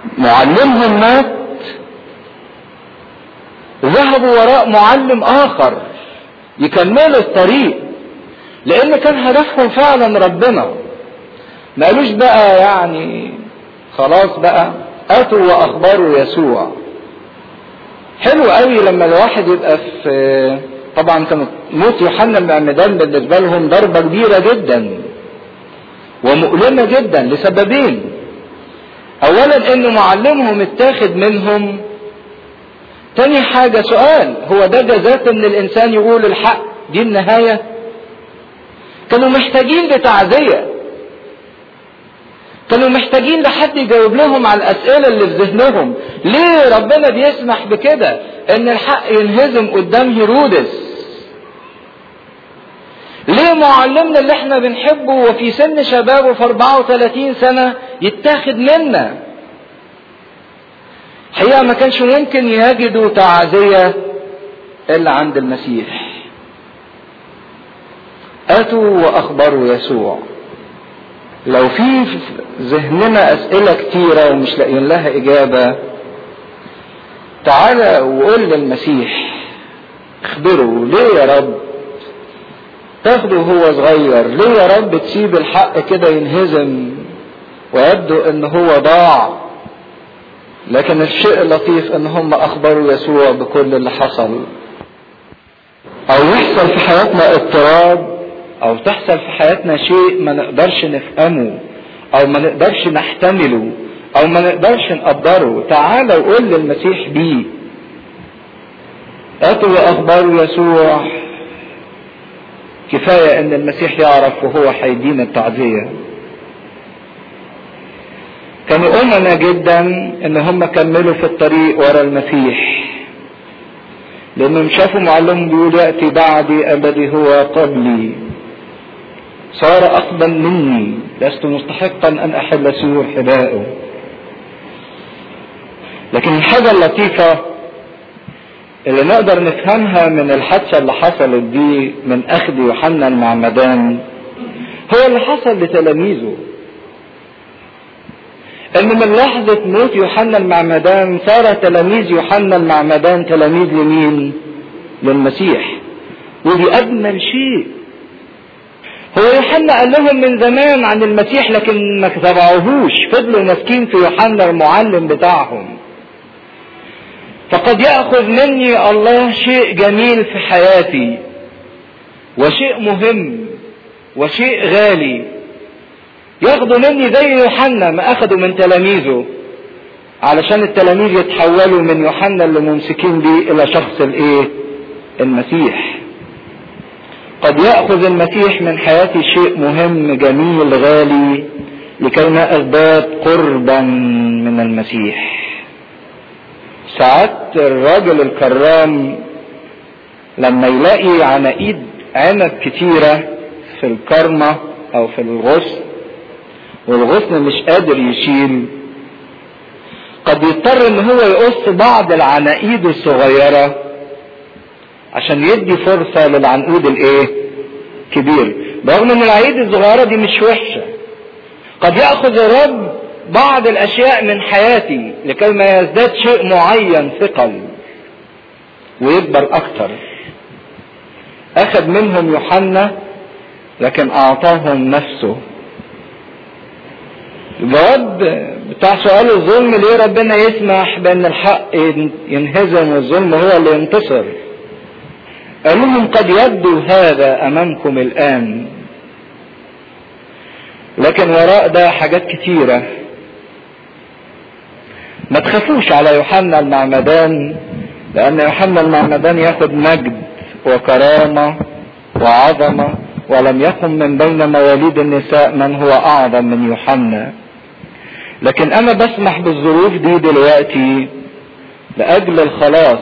معلمهم مات ذهبوا وراء معلم اخر يكملوا الطريق لان كان هدفهم فعلا ربنا ما قالوش بقى يعني خلاص بقى اتوا واخبروا يسوع حلو قوي لما الواحد يبقى في طبعا كانت موت يوحنا المعمدان بالنسبه لهم ضربه كبيره جدا ومؤلمه جدا لسببين اولا ان معلمهم اتاخد منهم تاني حاجة سؤال هو ده جزاة ان الانسان يقول الحق دي النهاية كانوا محتاجين لتعزية كانوا محتاجين لحد يجاوب لهم على الاسئلة اللي في ذهنهم ليه ربنا بيسمح بكده ان الحق ينهزم قدام هيرودس ليه معلمنا اللي احنا بنحبه وفي سن شبابه في 34 سنة يتاخد منا حقيقة ما كانش ممكن يجدوا تعزية إلا عند المسيح أتوا وأخبروا يسوع لو في ذهننا أسئلة كتيرة ومش لاقيين لها إجابة تعالى وقول للمسيح اخبره ليه يا رب تاخده هو صغير ليه يا رب تسيب الحق كده ينهزم ويبدو ان هو ضاع لكن الشيء اللطيف ان هم اخبروا يسوع بكل اللي حصل او يحصل في حياتنا اضطراب او تحصل في حياتنا شيء ما نقدرش نفهمه او ما نقدرش نحتمله او ما نقدرش نقدره تعالى وقول للمسيح بيه اتوا واخبروا يسوع كفاية ان المسيح يعرف وهو هيدينا التعزية كانوا أمنا جدا ان هم كملوا في الطريق ورا المسيح لانهم شافوا معلم بيقول يأتي بعدي الذي هو قبلي صار اقدم مني لست مستحقا ان احل سور حذائه لكن الحاجة اللطيفة اللي نقدر نفهمها من الحادثة اللي حصلت دي من أخذ يوحنا المعمدان هو اللي حصل لتلاميذه ان من لحظة موت يوحنا المعمدان صار تلاميذ يوحنا المعمدان تلاميذ لمين للمسيح ودي اجمل شيء هو يوحنا قال لهم من زمان عن المسيح لكن ما تبعوهوش فضلوا ماسكين في يوحنا المعلم بتاعهم فقد ياخذ مني الله شيء جميل في حياتي وشيء مهم وشيء غالي ياخدوا مني زي يوحنا ما اخدوا من تلاميذه علشان التلاميذ يتحولوا من يوحنا اللي ممسكين بيه الى شخص الايه المسيح قد ياخذ المسيح من حياتي شيء مهم جميل غالي لكي ما ازداد قربا من المسيح ساعات الراجل الكرام لما يلاقي عناقيد عنب كتيرة في الكرمة او في الغصن والغصن مش قادر يشيل قد يضطر ان هو يقص بعض العناقيد الصغيرة عشان يدي فرصة للعنقود الايه كبير برغم ان العناقيد الصغيرة دي مش وحشة قد يأخذ الرب بعض الاشياء من حياتي لكي ما يزداد شيء معين ثقل ويكبر اكتر اخذ منهم يوحنا لكن اعطاهم نفسه الجواب بتاع سؤال الظلم ليه ربنا يسمح بان الحق ينهزم والظلم هو اللي ينتصر قال لهم قد يبدو هذا امامكم الان لكن وراء ده حاجات كتيره ما تخافوش على يوحنا المعمدان لان يوحنا المعمدان ياخد مجد وكرامه وعظمه ولم يكن من بين مواليد النساء من هو اعظم من يوحنا لكن انا بسمح بالظروف دي دلوقتي لاجل الخلاص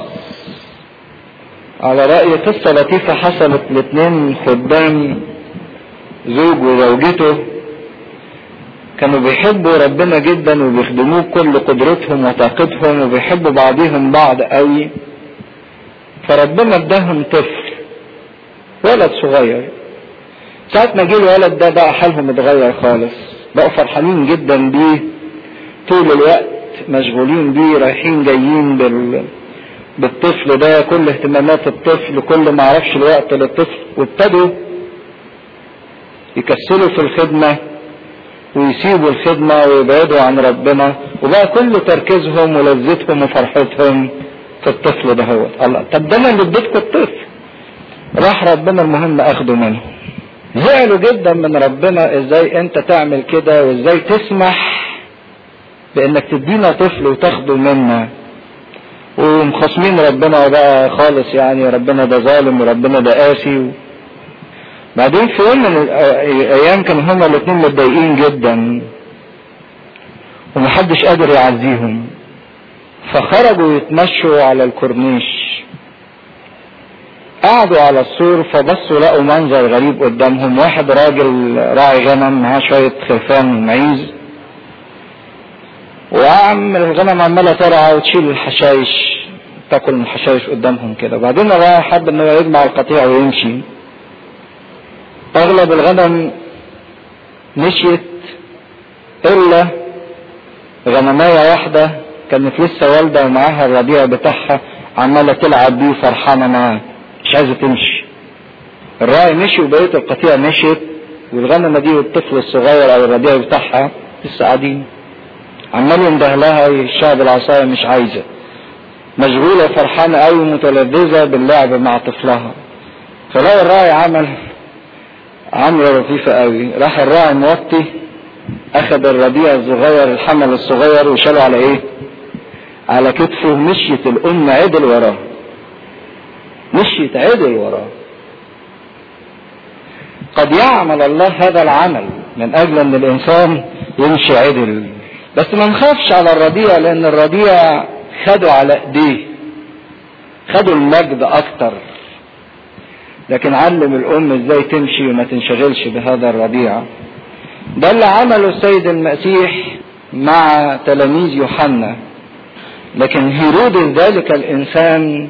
على رأي قصة لطيفة حصلت لاتنين خدام زوج وزوجته كانوا بيحبوا ربنا جدا وبيخدموه بكل قدرتهم وطاقتهم وبيحبوا بعضهم بعض قوي فربنا اداهم طفل ولد صغير ساعة ما جه الولد ده بقى حالهم اتغير خالص بقوا فرحانين جدا بيه طول الوقت مشغولين بيه رايحين جايين بال بالطفل ده كل اهتمامات الطفل كل ما عرفش الوقت للطفل وابتدوا يكسلوا في الخدمة ويسيبوا الخدمة ويبعدوا عن ربنا وبقى كل تركيزهم ولذتهم وفرحتهم في الطفل ده هو الله طب ده انا اللي اديتكم الطفل راح ربنا المهم اخده منه زعلوا جدا من ربنا ازاي انت تعمل كده وازاي تسمح بانك تدينا طفل وتاخده منا ومخاصمين ربنا بقى خالص يعني ربنا ده ظالم وربنا ده قاسي و... بعدين في يوم من الايام كانوا هما الاثنين متضايقين جدا ومحدش قادر يعزيهم فخرجوا يتمشوا على الكورنيش قعدوا على السور فبصوا لقوا منظر غريب قدامهم واحد راجل راعي غنم معاه شوية خرفان معيز وعم الغنم عمالة ترعى وتشيل الحشايش تاكل من الحشايش قدامهم كده وبعدين الراعي حب ان هو يجمع القطيع ويمشي اغلب الغنم مشيت الا غنمايه واحده كانت لسه والده ومعاها الربيع بتاعها عماله تلعب بيه فرحانه معاه مش عايزه تمشي الراعي مشي وبقيه القطيع مشيت والغنمه دي والطفل الصغير او الربيع بتاعها لسه قاعدين عمال ينده لها الشعب العصايه مش عايزه مشغوله فرحانه قوي متلذذه باللعب مع طفلها فلاقي الراعي عمل عملة لطيفة قوي راح الراعي موطي اخذ الربيع الصغير الحمل الصغير وشاله على ايه على كتفه مشيت الام عدل وراه مشيت عدل وراه قد يعمل الله هذا العمل من اجل ان الانسان يمشي عدل بس ما نخافش على الربيع لان الربيع خدوا على ايديه خدوا المجد اكتر لكن علم الام ازاي تمشي وما تنشغلش بهذا الربيع ده اللي عمله السيد المسيح مع تلاميذ يوحنا لكن هيرودس ذلك الانسان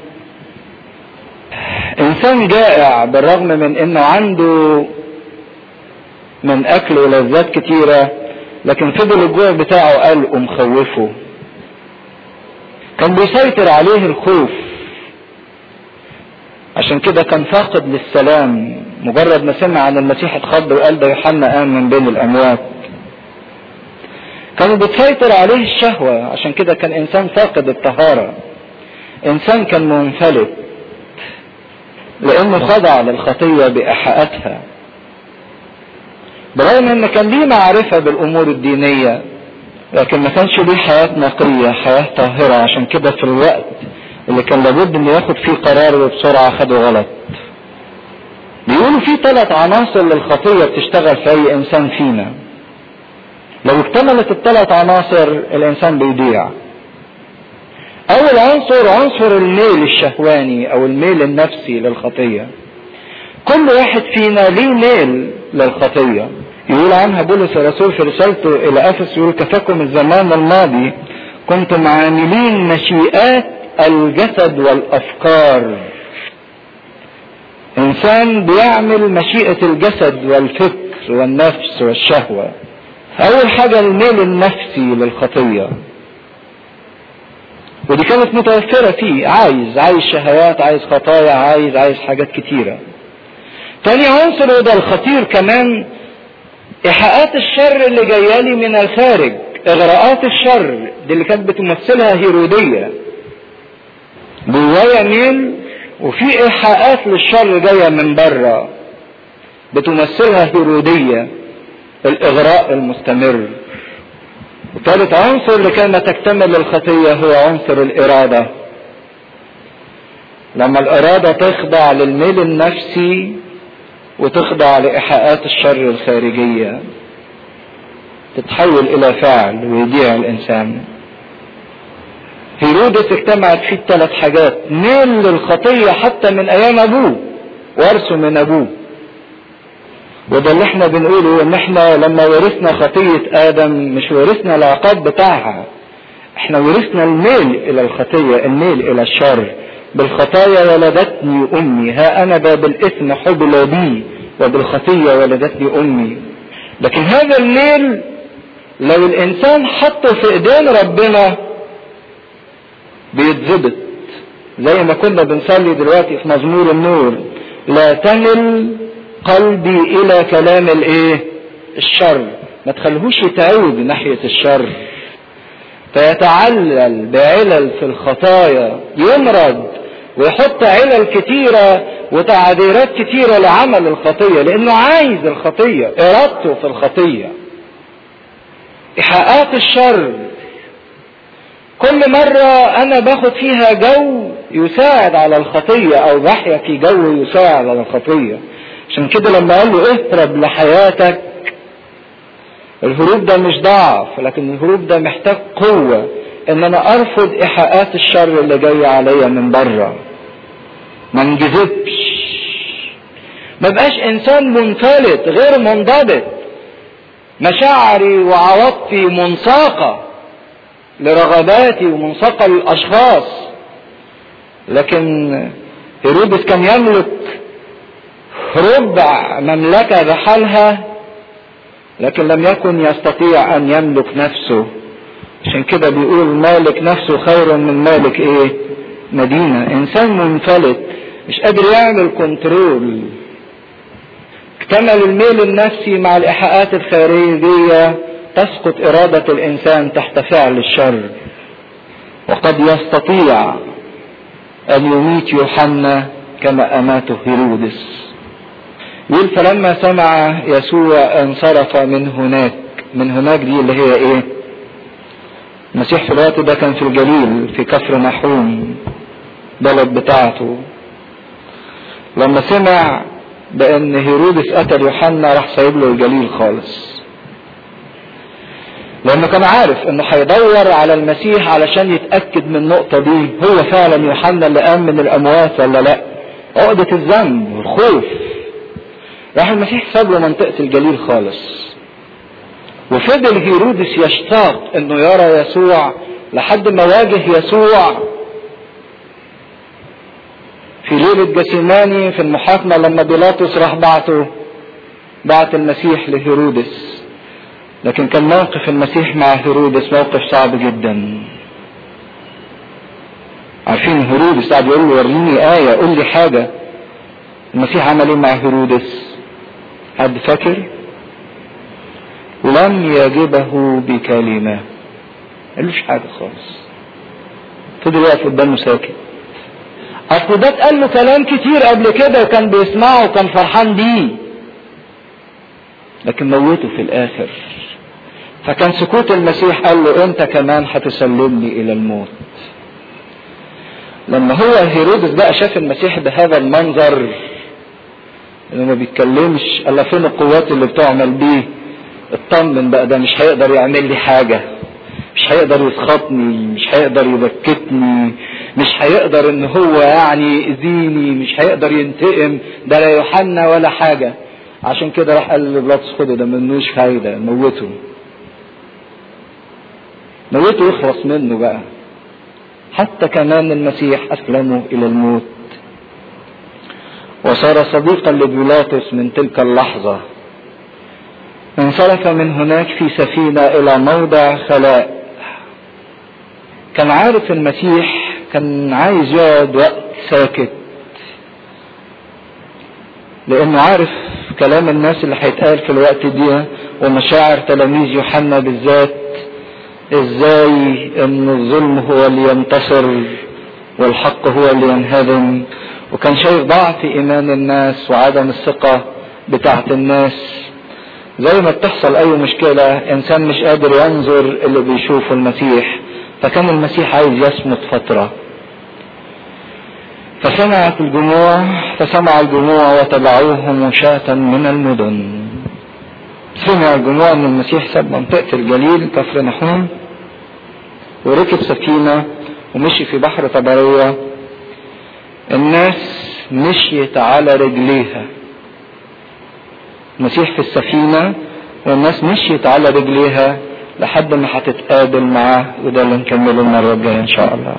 انسان جائع بالرغم من انه عنده من اكل ولذات كتيرة لكن فضل الجوع بتاعه قلق ومخوفه كان بيسيطر عليه الخوف عشان كده كان فاقد للسلام مجرد ما سمع عن المسيح اتخض وقال ده يوحنا قام من بين الاموات كانوا بتسيطر عليه الشهوة عشان كده كان انسان فاقد الطهارة انسان كان منفلت لانه خضع للخطية بايحاءاتها برغم ان كان ليه معرفة بالامور الدينية لكن ما كانش ليه حياة نقية حياة طاهرة عشان كده في الوقت اللي كان لابد انه ياخد فيه قرار وبسرعة خده غلط بيقولوا في ثلاث عناصر للخطية بتشتغل في اي انسان فينا لو اكتملت الثلاث عناصر الانسان بيضيع اول عنصر عنصر الميل الشهواني او الميل النفسي للخطية كل واحد فينا ليه ميل للخطية يقول عنها بولس الرسول في رسالته الى افس يقول كفاكم الزمان الماضي كنتم عاملين مشيئات الجسد والافكار انسان بيعمل مشيئة الجسد والفكر والنفس والشهوة اول حاجة الميل النفسي للخطية ودي كانت متوفرة فيه عايز عايز شهوات عايز خطايا عايز عايز حاجات كتيرة تاني عنصر وده الخطير كمان ايحاءات الشر اللي جايه لي من الخارج اغراءات الشر دي اللي كانت بتمثلها هيروديه جوايا ميل وفي ايحاءات للشر جايه من بره بتمثلها هيروديه الاغراء المستمر وثالث عنصر لكي ما تكتمل الخطيه هو عنصر الاراده لما الاراده تخضع للميل النفسي وتخضع لإيحاءات الشر الخارجية تتحول إلى فعل ويضيع الإنسان هيرودس اجتمعت فيه الثلاث حاجات ميل للخطية حتى من أيام أبوه ورثه من أبوه وده اللي احنا بنقوله ان احنا لما ورثنا خطية آدم مش ورثنا العقاب بتاعها احنا ورثنا الميل إلى الخطية الميل إلى الشر بالخطايا ولدتني امي ها انا بالاسم حبل بي وبالخطية ولدتني امي لكن هذا الميل لو الانسان حطه في ايدين ربنا بيتظبط زي ما كنا بنصلي دلوقتي في مزمور النور لا تمل قلبي الى كلام الايه الشر ما تخليهوش يتعود ناحية الشر فيتعلل بعلل في الخطايا يمرض ويحط علل كتيرة وتعذيرات كتيرة لعمل الخطية لانه عايز الخطية ارادته في الخطية ايحاءات الشر كل مرة انا باخد فيها جو يساعد على الخطية او بحيا في جو يساعد على الخطية عشان كده لما قال له اهرب لحياتك الهروب ده مش ضعف لكن الهروب ده محتاج قوة ان انا ارفض ايحاءات الشر اللي جاية عليا من بره ما انجذبش ما بقاش انسان منفلت غير منضبط مشاعري وعواطفي منساقة لرغباتي ومنساقة للاشخاص لكن هيرودس كان يملك ربع مملكة بحالها لكن لم يكن يستطيع ان يملك نفسه عشان كده بيقول مالك نفسه خير من مالك ايه مدينة انسان منفلت مش قادر يعمل كنترول اكتمل الميل النفسي مع الايحاءات الخارجية تسقط ارادة الانسان تحت فعل الشر وقد يستطيع ان يميت يوحنا كما اماته هيرودس يقول فلما سمع يسوع انصرف من هناك من هناك دي اللي هي ايه المسيح في الوقت ده كان في الجليل في كفر نحوم بلد بتاعته لما سمع بان هيرودس قتل يوحنا راح سايب له الجليل خالص لانه كان عارف انه هيدور على المسيح علشان يتاكد من النقطه دي هو فعلا يوحنا اللي قام من الاموات ولا لا عقده الذنب والخوف راح المسيح ساب له منطقة الجليل خالص وفضل هيرودس يشتاق انه يرى يسوع لحد ما واجه يسوع في ليلة جسيماني في المحاكمة لما بيلاطس راح بعته بعت المسيح لهيرودس لكن كان موقف المسيح مع هيرودس موقف صعب جدا عارفين هيرودس قاعد يقول له وريني آية قول لي حاجة المسيح عمل ايه مع هيرودس حد فاكر لم يجبه بكلمة قالوش حاجة خالص فضل واقف قدامه ساكت اصل ده اتقال له كلام كتير قبل كده وكان بيسمعه وكان فرحان بيه لكن موته في الاخر فكان سكوت المسيح قال له انت كمان هتسلمني الى الموت لما هو هيرودس بقى شاف المسيح بهذا المنظر انه ما بيتكلمش الا فين القوات اللي بتعمل بيه اطمن بقى ده مش هيقدر يعمل لي حاجة مش هيقدر يسخطني مش هيقدر يبكتني مش هيقدر ان هو يعني يأذيني مش هيقدر ينتقم ده لا يوحنا ولا حاجة عشان كده راح قال لبلاطس خده ده منوش فايدة موته موته يخلص منه بقى حتى كمان المسيح اسلمه الى الموت وصار صديقا لبيلاطس من تلك اللحظة انصرف من هناك في سفينة إلى موضع خلاء كان عارف المسيح كان عايز يقعد وقت ساكت لأنه عارف كلام الناس اللي هيتقال في الوقت دي ومشاعر تلاميذ يوحنا بالذات ازاي ان الظلم هو اللي ينتصر والحق هو اللي ينهدم وكان شايف ضعف ايمان الناس وعدم الثقة بتاعت الناس زي ما بتحصل اي مشكلة انسان مش قادر ينظر اللي بيشوفه المسيح فكان المسيح عايز يصمت فترة فسمعت الجموع فسمع الجموع وتبعوه مشاة من المدن سمع الجموع ان المسيح ساب منطقة الجليل كفر نحوم وركب سفينة ومشي في بحر طبرية الناس مشيت على رجليها المسيح في السفينة والناس مشيت على رجليها لحد ما هتتقابل معاه وده اللي نكمله المرة الجاية إن شاء الله.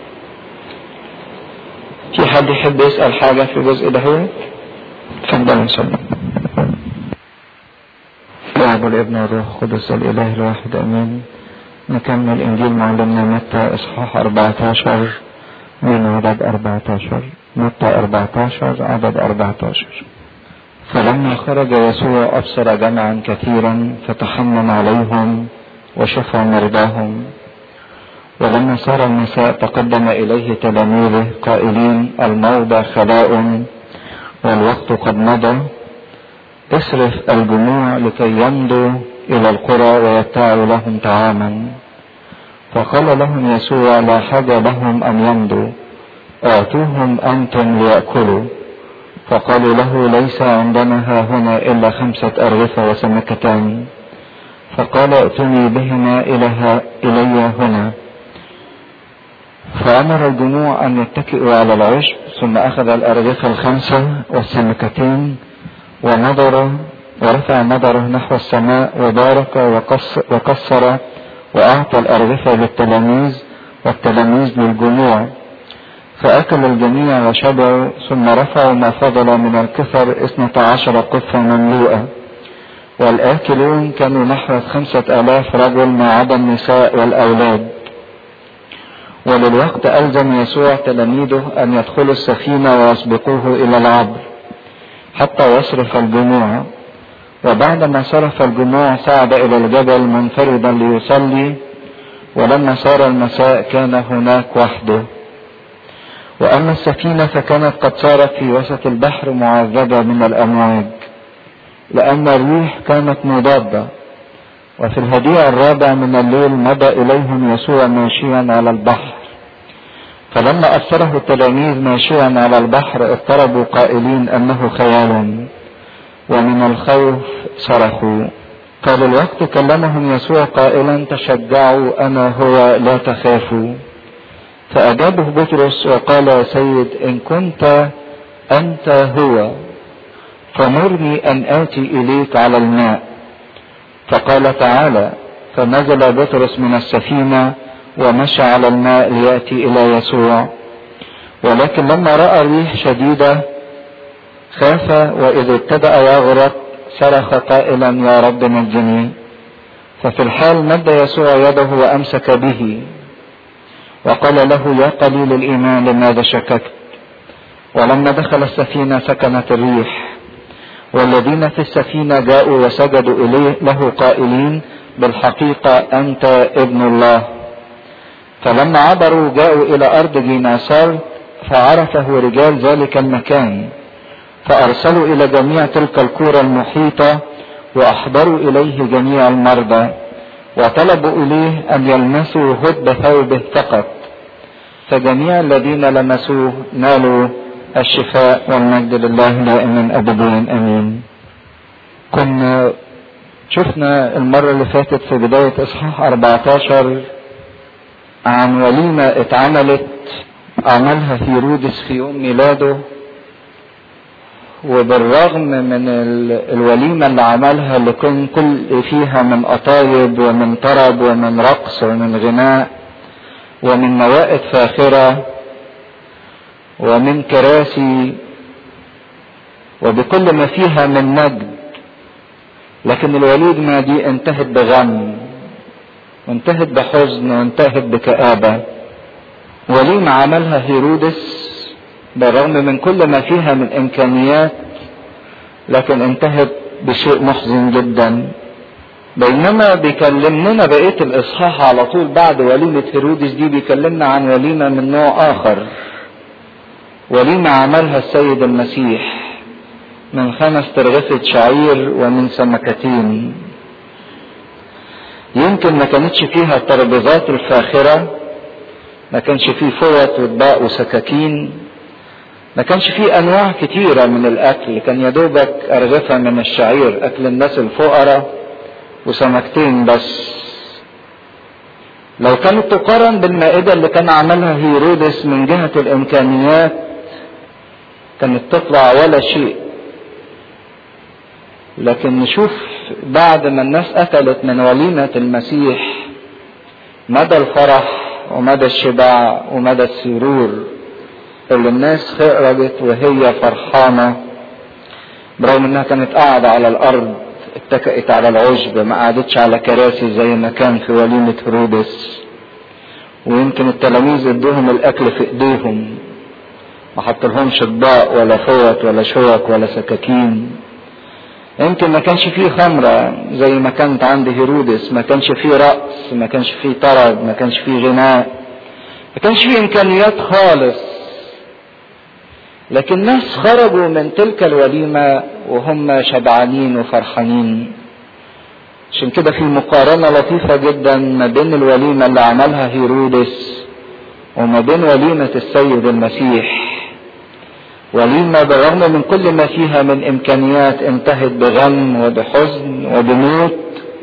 في حد يحب يسأل حاجة في الجزء ده هو؟ اتفضل نصلي. الاب والابن والروح القدس الاله الواحد امين نكمل إنجيل معلمنا متى إصحاح 14 من عدد 14 متى 14 عدد 14 فلما خرج يسوع أبصر جمعا كثيرا فتحمم عليهم وشفى مرضاهم ولما صار المساء تقدم إليه تلاميذه قائلين الموضع خلاء والوقت قد مضى اصرف الجموع لكي يمضوا إلى القرى ويبتاعوا لهم طعاما فقال لهم يسوع لا حاجة لهم أن يمضوا آتوهم أنتم ليأكلوا فقالوا له ليس عندنا ها هنا إلا خمسة أرغفة وسمكتان فقال ائتني بهما إلى إلي هنا فأمر الجموع أن يتكئوا على العشب ثم أخذ الأرغفة الخمسة والسمكتين ونظر ورفع نظره نحو السماء وبارك وكسر وأعطى الأرغفة للتلاميذ والتلاميذ للجموع فأكل الجميع وشبعوا ثم رفعوا ما فضل من الكثر اثنة عشر قفة مملوءة والآكلون كانوا نحو خمسة آلاف رجل ما عدا النساء والأولاد وللوقت ألزم يسوع تلاميذه أن يدخلوا السفينة ويسبقوه إلى العبر حتى يصرف الجموع وبعدما صرف الجموع صعد إلى الجبل منفردا ليصلي ولما صار المساء كان هناك وحده وأما السفينة فكانت قد صارت في وسط البحر معذبة من الأمواج لأن الريح كانت مضادة وفي الهديع الرابع من الليل مضى إليهم يسوع ماشيا على البحر فلما أبصره التلاميذ ماشيا على البحر اضطربوا قائلين أنه خيال ومن الخوف صرخوا قال الوقت كلمهم يسوع قائلا تشجعوا أنا هو لا تخافوا فأجابه بطرس وقال يا سيد إن كنت أنت هو فمرني أن آتي إليك على الماء فقال تعالى فنزل بطرس من السفينة ومشى على الماء ليأتي إلى يسوع ولكن لما رأى ريح شديدة خاف وإذ ابتدأ يغرق صرخ قائلا يا رب نجني ففي الحال مد يسوع يده وأمسك به وقال له يا قليل الإيمان لماذا شككت ولما دخل السفينة سكنت الريح والذين في السفينة جاءوا وسجدوا إليه له قائلين بالحقيقة أنت ابن الله فلما عبروا جاءوا إلى أرض جيناصار فعرفه رجال ذلك المكان فأرسلوا إلى جميع تلك الكورة المحيطة وأحضروا إليه جميع المرضى وطلبوا إليه أن يلمسوا هد ثوبه فقط فجميع الذين لمسوه نالوا الشفاء والمجد لله دائما أبدا أمين كنا شفنا المرة اللي فاتت في بداية إصحاح 14 عن وليمة اتعملت عملها هيرودس في يوم ميلاده وبالرغم من الوليمة اللي عملها اللي كان كل فيها من قطايب ومن طرب ومن رقص ومن غناء ومن موائد فاخرة ومن كراسي وبكل ما فيها من مجد لكن الوليمة دي انتهت بغم وانتهت بحزن وانتهت بكآبة وليمة عملها هيرودس بالرغم من كل ما فيها من امكانيات لكن انتهت بشيء محزن جدا بينما بيكلمنا بقيه الاصحاح على طول بعد وليمه هيرودس دي بيكلمنا عن وليمه من نوع اخر وليمه عملها السيد المسيح من خمس ترغفة شعير ومن سمكتين يمكن ما كانتش فيها الترابيزات الفاخرة ما كانش فيه فوط واطباق وسكاكين ما كانش فيه انواع كتيرة من الاكل كان يدوبك ارغفة من الشعير اكل الناس الفقراء وسمكتين بس لو كانت تقارن بالمائدة اللي كان عملها هيرودس من جهة الامكانيات كانت تطلع ولا شيء لكن نشوف بعد ما الناس اكلت من وليمة المسيح مدى الفرح ومدى الشبع ومدى السرور اللي الناس خرجت وهي فرحانة برغم انها كانت قاعدة على الارض اتكأت على العشب ما قعدتش على كراسي زي ما كان في وليمة هرودس ويمكن التلاميذ ادوهم الاكل في ايديهم ما حطلهمش اطباق ولا فوط ولا شوك ولا سكاكين يمكن ما كانش فيه خمرة زي ما كانت عند هيرودس ما كانش فيه رقص ما كانش فيه طرب ما كانش فيه غناء ما كانش فيه امكانيات خالص لكن الناس خرجوا من تلك الوليمة وهم شبعانين وفرحانين عشان كده في مقارنة لطيفة جدا ما بين الوليمة اللي عملها هيرودس وما بين وليمة السيد المسيح وليمة بالرغم من كل ما فيها من إمكانيات انتهت بغم وبحزن وبموت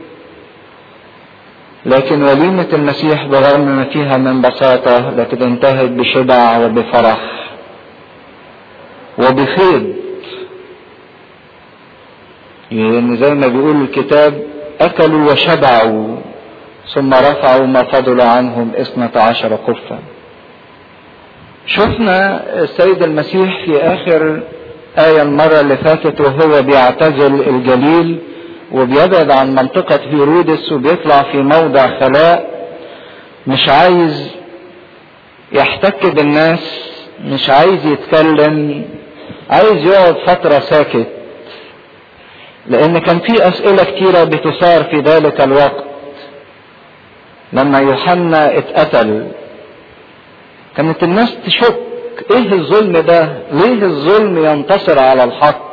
لكن وليمة المسيح بالرغم ما فيها من بساطة لكن انتهت بشبع وبفرح وبخير يعني زي ما بيقول الكتاب أكلوا وشبعوا ثم رفعوا ما فضل عنهم اثنة عشر قفة شفنا السيد المسيح في آخر آية المرة اللي فاتت وهو بيعتزل الجليل وبيبعد عن منطقة هيرودس وبيطلع في موضع خلاء مش عايز يحتك بالناس مش عايز يتكلم عايز يقعد فترة ساكت لأن كان في أسئلة كتيرة بتثار في ذلك الوقت لما يوحنا اتقتل كانت الناس تشك ايه الظلم ده ليه الظلم ينتصر على الحق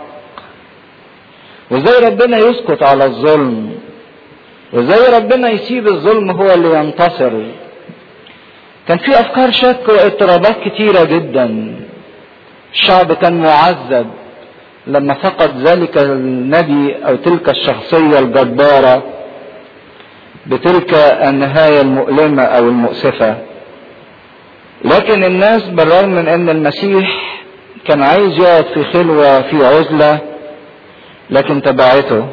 وازاي ربنا يسكت على الظلم وازاي ربنا يسيب الظلم هو اللي ينتصر كان في افكار شك واضطرابات كتيره جدا الشعب كان معذب لما فقد ذلك النبي او تلك الشخصيه الجباره بتلك النهايه المؤلمه او المؤسفه لكن الناس بالرغم من ان المسيح كان عايز يقعد في خلوة في عزلة لكن تبعته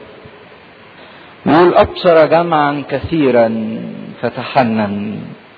يقول أبصر جمعا كثيرا فتحنن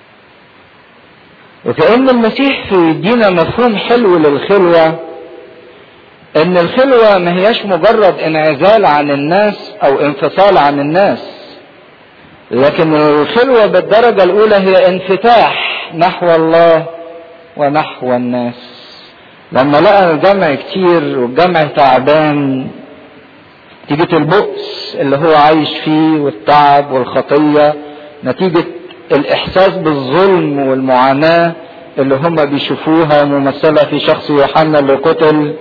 وكأن المسيح في يدينا مفهوم حلو للخلوة ان الخلوة ما هياش مجرد انعزال عن الناس او انفصال عن الناس لكن الخلوة بالدرجة الاولى هي انفتاح نحو الله ونحو الناس لما لقى الجمع كتير والجمع تعبان نتيجة البؤس اللي هو عايش فيه والتعب والخطية نتيجة الإحساس بالظلم والمعاناة اللي هم بيشوفوها ممثلة في شخص يوحنا اللي قتل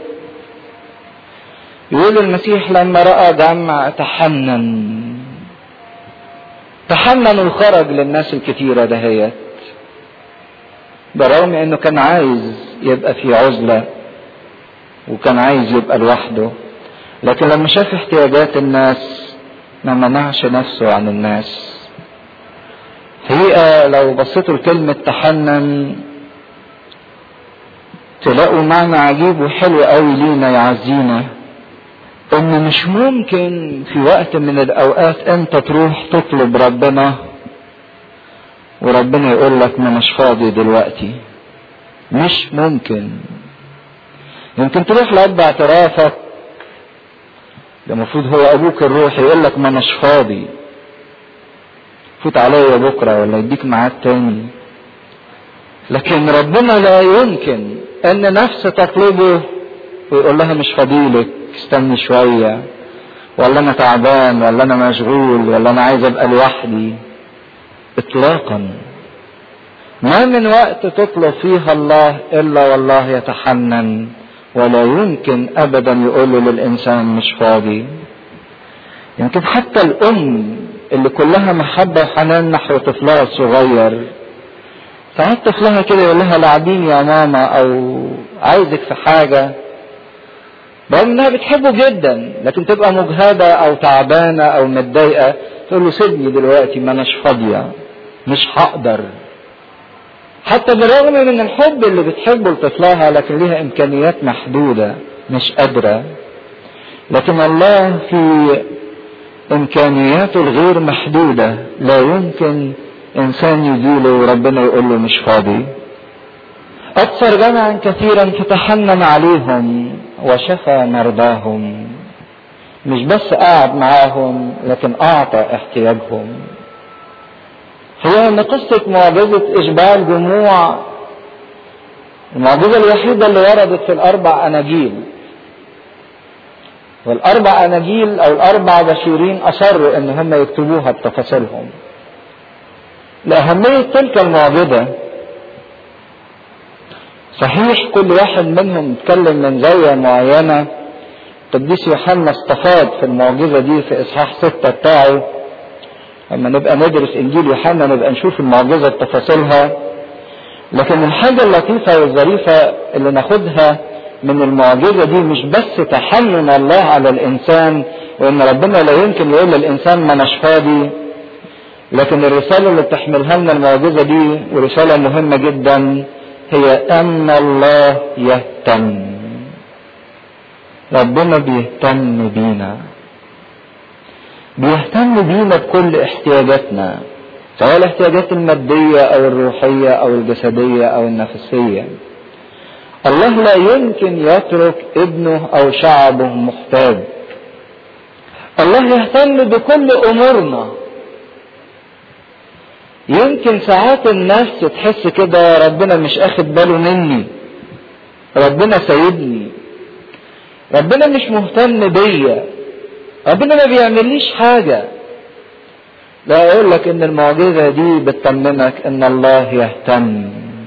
يقول المسيح لما رأى جمع تحنن تحنن وخرج للناس الكتيرة دهيت برغم انه كان عايز يبقى في عزلة وكان عايز يبقى لوحده لكن لما شاف احتياجات الناس ما منعش نفسه عن الناس حقيقة لو بصيتوا لكلمة تحنن تلاقوا معنى عجيب وحلو قوي لينا يعزينا ان مش ممكن في وقت من الاوقات انت تروح تطلب ربنا وربنا يقول لك ما مش فاضي دلوقتي مش ممكن يمكن تروح لأب اعترافك ده المفروض هو ابوك الروحي يقول لك ما مش فاضي فوت عليا بكرة ولا يديك ميعاد تاني لكن ربنا لا يمكن ان نفس تطلبه ويقول لها مش فضيلك استني شوية ولا انا تعبان ولا انا مشغول ولا انا عايز ابقى لوحدي اطلاقا ما من وقت تطلب فيها الله الا والله يتحنن ولا يمكن ابدا يقول للانسان مش فاضي يمكن حتى الام اللي كلها محبه وحنان نحو طفلها الصغير ساعات طفلها كده يقول لها لعبيني يا ماما او عايزك في حاجه رغم انها بتحبه جدا لكن تبقى مجهده او تعبانه او متضايقه تقول له سيبني دلوقتي ما اناش فاضيه مش هقدر حتى بالرغم من الحب اللي بتحبه لطفلها لكن ليها امكانيات محدوده مش قادره لكن الله في امكانياته الغير محدوده لا يمكن انسان يجيله وربنا يقول له مش فاضي أبصر جمعا كثيرا فتحنن عليهم وشفى مرضاهم مش بس قعد معاهم لكن اعطى احتياجهم هي ان قصة معجزة اشباع الجموع المعجزة الوحيدة اللي وردت في الاربع اناجيل والاربع اناجيل او الاربع بشيرين اصروا ان هم يكتبوها بتفاصيلهم لاهمية تلك المعجزة صحيح كل واحد منهم اتكلم من زاوية معينة القديس يوحنا استفاض في المعجزة دي في إصحاح ستة بتاعه لما نبقى ندرس إنجيل يوحنا نبقى نشوف المعجزة بتفاصيلها لكن الحاجة اللطيفة والظريفة اللي ناخدها من المعجزة دي مش بس تحنن الله على الإنسان وإن ربنا لا يمكن يقول للإنسان ما أناش فاضي لكن الرسالة اللي بتحملها لنا المعجزة دي ورسالة مهمة جدا هي أن الله يهتم ربنا بيهتم بينا بيهتم بينا بكل احتياجاتنا سواء الاحتياجات المادية أو الروحية أو الجسدية أو النفسية الله لا يمكن يترك ابنه أو شعبه محتاج الله يهتم بكل أمورنا يمكن ساعات الناس تحس كده ربنا مش اخد باله مني ربنا سايبني ربنا مش مهتم بيا ربنا ما بيعمليش حاجة لا اقول لك ان المعجزة دي بتطمنك ان الله يهتم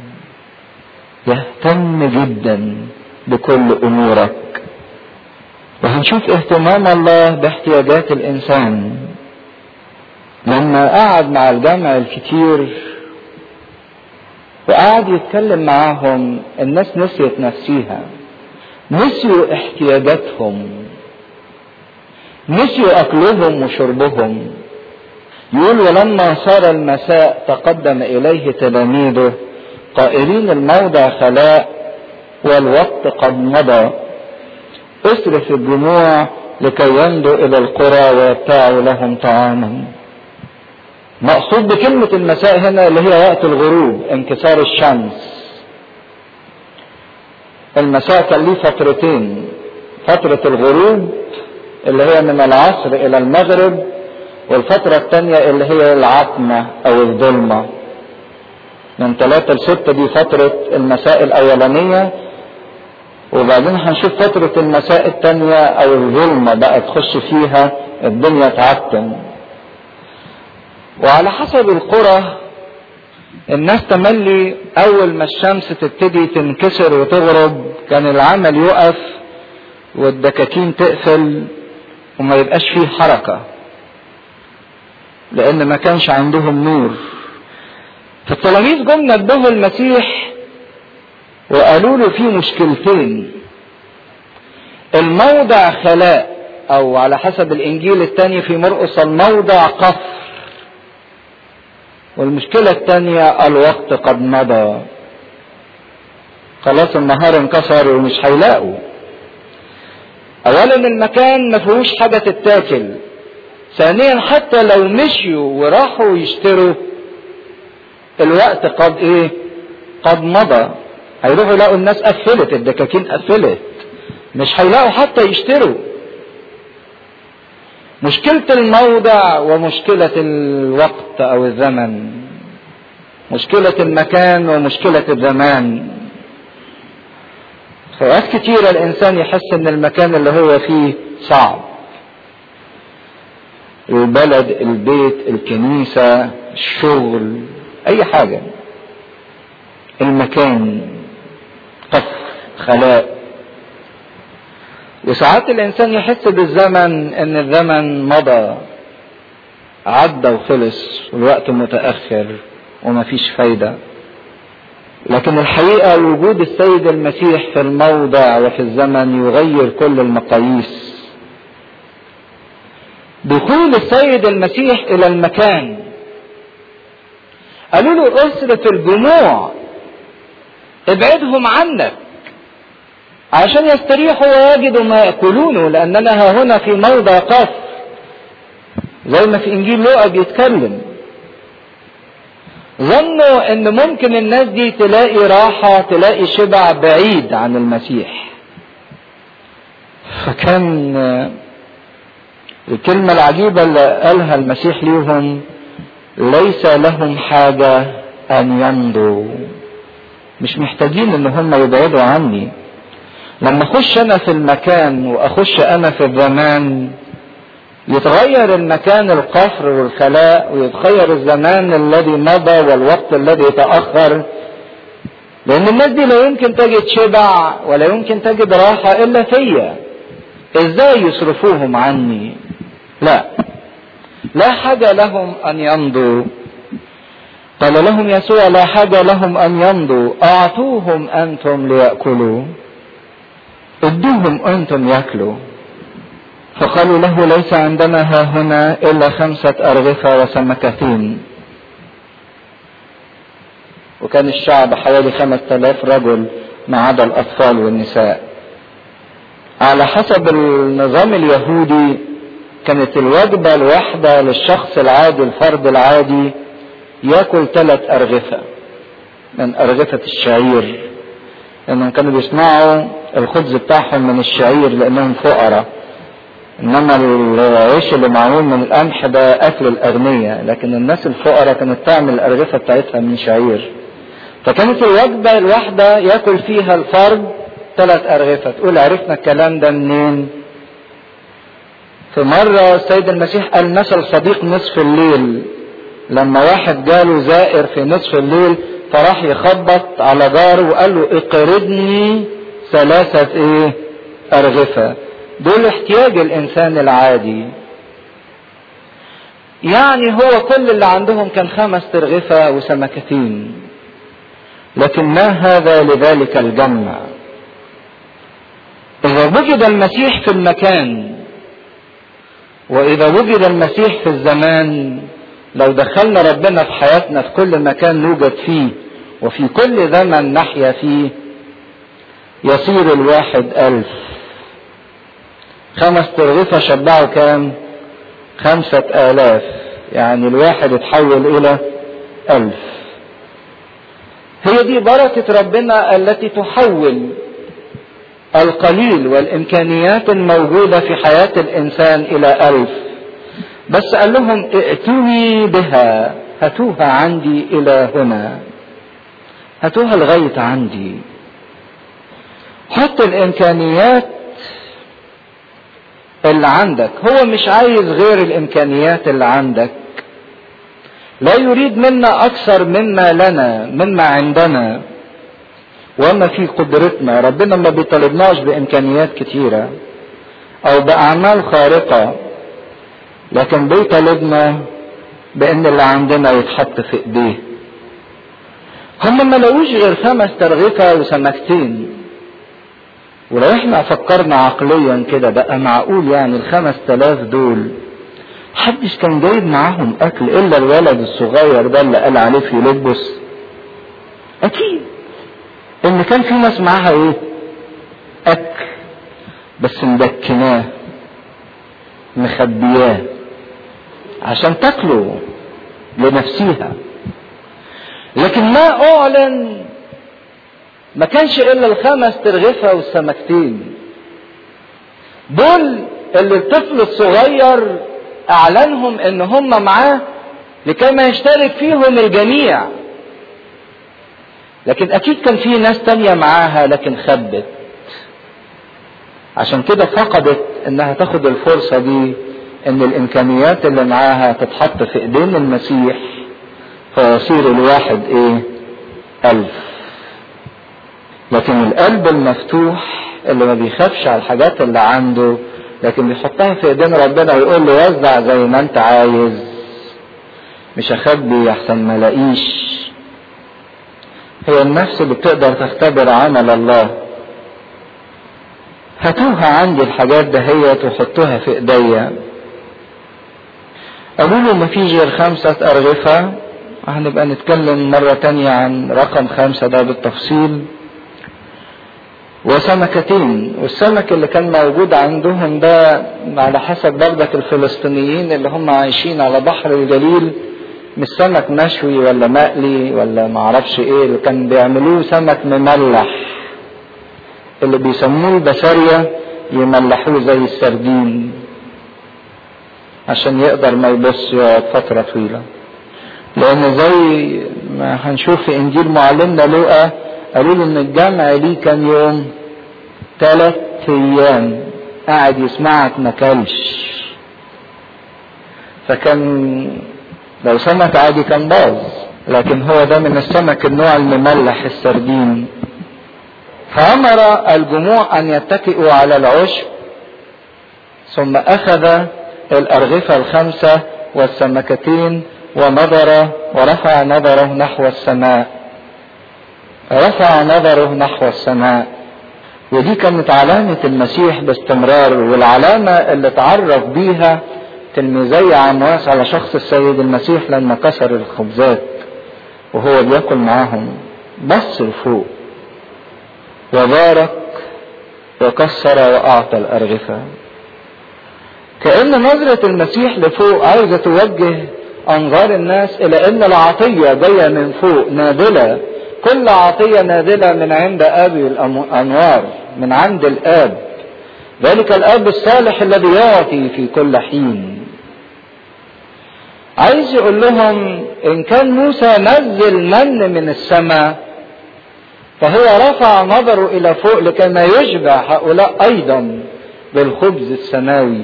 يهتم جدا بكل امورك وهنشوف اهتمام الله باحتياجات الانسان لما قعد مع الجمع الكتير وقعد يتكلم معاهم الناس نسيت نفسيها نسيوا احتياجاتهم نسيوا اكلهم وشربهم يقول ولما صار المساء تقدم اليه تلاميذه قائلين الموضع خلاء والوقت قد مضى اصرف الجموع لكي يمضوا الى القرى ويبتاعوا لهم طعاما مقصود بكلمة المساء هنا اللي هي وقت الغروب انكسار الشمس المساء كان ليه فترتين فترة الغروب اللي هي من العصر إلى المغرب والفترة الثانية اللي هي العتمة أو الظلمة من ثلاثة لستة دي فترة المساء الأولانية وبعدين هنشوف فترة المساء الثانية أو الظلمة بقى تخش فيها الدنيا تعتم وعلى حسب القرى الناس تملي اول ما الشمس تبتدي تنكسر وتغرب كان العمل يقف والدكاكين تقفل وما يبقاش فيه حركة لان ما كانش عندهم نور فالتلاميذ جم نبهوا المسيح وقالوا له في مشكلتين الموضع خلاء او على حسب الانجيل الثاني في مرقس الموضع قفر والمشكلة الثانية الوقت قد مضى خلاص النهار انكسر ومش هيلاقوا اولا المكان ما فيهوش حاجة تتاكل ثانيا حتى لو مشيوا وراحوا يشتروا الوقت قد ايه قد مضى هيروحوا يلاقوا الناس قفلت الدكاكين قفلت مش هيلاقوا حتى يشتروا مشكلة الموضع ومشكلة الوقت أو الزمن مشكلة المكان ومشكلة الزمان فوقات كتيرة الإنسان يحس إن المكان اللي هو فيه صعب البلد البيت الكنيسة الشغل أي حاجة المكان قصر خلاء وساعات الانسان يحس بالزمن ان الزمن مضى عدى وخلص والوقت متاخر ومفيش فايده لكن الحقيقه وجود السيد المسيح في الموضع وفي الزمن يغير كل المقاييس دخول السيد المسيح الى المكان قالوا له اسرة الجموع ابعدهم عنك عشان يستريحوا ويجدوا ما يأكلونه لأننا ها هنا في موضع قصر زي ما في إنجيل لوقا بيتكلم ظنوا ان ممكن الناس دي تلاقي راحة تلاقي شبع بعيد عن المسيح فكان الكلمة العجيبة اللي قالها المسيح ليهم ليس لهم حاجة أن يمضوا مش محتاجين إن هم يبعدوا عني لما أخش أنا في المكان وأخش أنا في الزمان يتغير المكان القصر والخلاء ويتغير الزمان الذي مضى والوقت الذي تأخر لأن الناس دي لا يمكن تجد شبع ولا يمكن تجد راحة إلا فيا إزاي يصرفوهم عني لا لا حاجة لهم أن يمضوا قال لهم يسوع لا حاجة لهم أن يمضوا أعطوهم أنتم ليأكلوا ادوهم أنتم يأكلوا فقالوا له ليس عندنا ها هنا إلا خمسة أرغفة وسمكتين وكان الشعب حوالي خمس آلاف رجل ما عدا الأطفال والنساء على حسب النظام اليهودي كانت الوجبة الواحدة للشخص العادي الفرد العادي ياكل ثلاث أرغفة من أرغفة الشعير لأنهم كانوا بيصنعوا الخبز بتاعهم من الشعير لأنهم فقراء إنما العيش اللي معمول من القمح ده أكل الأغنياء لكن الناس الفقراء كانت تعمل الأرغفة بتاعتها من شعير فكانت الوجبة الواحدة ياكل فيها الفرد ثلاث أرغفة تقول عرفنا الكلام ده منين في مرة السيد المسيح قال مثل صديق نصف الليل لما واحد جاله زائر في نصف الليل فراح يخبط على جاره وقال له اقرضني ثلاثة ايه أرغفة دول احتياج الإنسان العادي يعني هو كل اللي عندهم كان خمس ترغفة وسمكتين لكن ما هذا لذلك الجمع إذا وجد المسيح في المكان وإذا وجد المسيح في الزمان لو دخلنا ربنا في حياتنا في كل مكان نوجد فيه وفي كل زمن نحيا فيه يصير الواحد ألف خمس ترغفة شبعوا كام خمسة آلاف يعني الواحد اتحول إلى ألف هي دي بركة ربنا التي تحول القليل والإمكانيات الموجودة في حياة الإنسان إلى ألف بس قال لهم ائتوني بها هاتوها عندي إلى هنا هاتوها لغاية عندي حط الإمكانيات اللي عندك هو مش عايز غير الإمكانيات اللي عندك لا يريد منا أكثر مما لنا مما عندنا وما في قدرتنا ربنا ما بيطالبناش بإمكانيات كتيرة أو بأعمال خارقة لكن بيطالبنا بأن اللي عندنا يتحط في إيديه هم ما لقوش غير خمس ترغفة وسمكتين ولو احنا فكرنا عقليا كده بقى معقول يعني الخمس تلاف دول محدش كان جايب معاهم اكل الا الولد الصغير ده اللي قال عليه في لبس اكيد ان كان في ناس معاها ايه اكل بس مدكناه مخبياه عشان تاكله لنفسها لكن ما اعلن ما كانش الا الخمس ترغفة والسمكتين دول اللي الطفل الصغير اعلنهم ان هم معاه لكي ما يشترك فيهم الجميع لكن اكيد كان في ناس تانية معاها لكن خبت عشان كده فقدت انها تاخد الفرصة دي ان الامكانيات اللي معاها تتحط في ايدين المسيح فيصير الواحد ايه الف لكن القلب المفتوح اللي ما بيخافش على الحاجات اللي عنده لكن بيحطها في ايدين ربنا ويقول له وزع زي ما انت عايز مش اخبي احسن ما الاقيش هي النفس اللي بتقدر تختبر عمل الله هاتوها عندي الحاجات دهيت وحطوها في ايديا قالوا له مفيش غير خمسة أرغفة هنبقى نتكلم مرة تانية عن رقم خمسة ده بالتفصيل وسمكتين والسمك اللي كان موجود عندهم ده على حسب بردك الفلسطينيين اللي هم عايشين على بحر الجليل مش سمك مشوي ولا مقلي ولا معرفش ايه اللي كان بيعملوه سمك مملح اللي بيسموه البشرية يملحوه زي السردين عشان يقدر ما يبص يقعد فترة طويلة لأن زي ما هنشوف في إنجيل معلمنا لوقا قالوا له إن الجمع ليه كام يوم؟ ثلاث أيام قاعد يسمعك ما كلش فكان لو سمك عادي كان باظ لكن هو ده من السمك النوع المملح السردين فأمر الجموع أن يتكئوا على العشب ثم أخذ الأرغفة الخمسة والسمكتين ونظر ورفع نظره نحو السماء رفع نظره نحو السماء ودي كانت علامة المسيح باستمرار والعلامة اللي تعرف بيها تلميذي عمواس على شخص السيد المسيح لما كسر الخبزات وهو بياكل معاهم بص لفوق وبارك وكسر وأعطى الأرغفة كأن نظرة المسيح لفوق عايزة توجه أنظار الناس إلى أن العطية جاية من فوق نازلة كل عطية نازلة من عند أبي الأنوار من عند الآب ذلك الآب الصالح الذي يعطي في كل حين عايز يقول لهم إن كان موسى نزل من من السماء فهو رفع نظره إلى فوق لكي ما يشبع هؤلاء أيضا بالخبز السماوي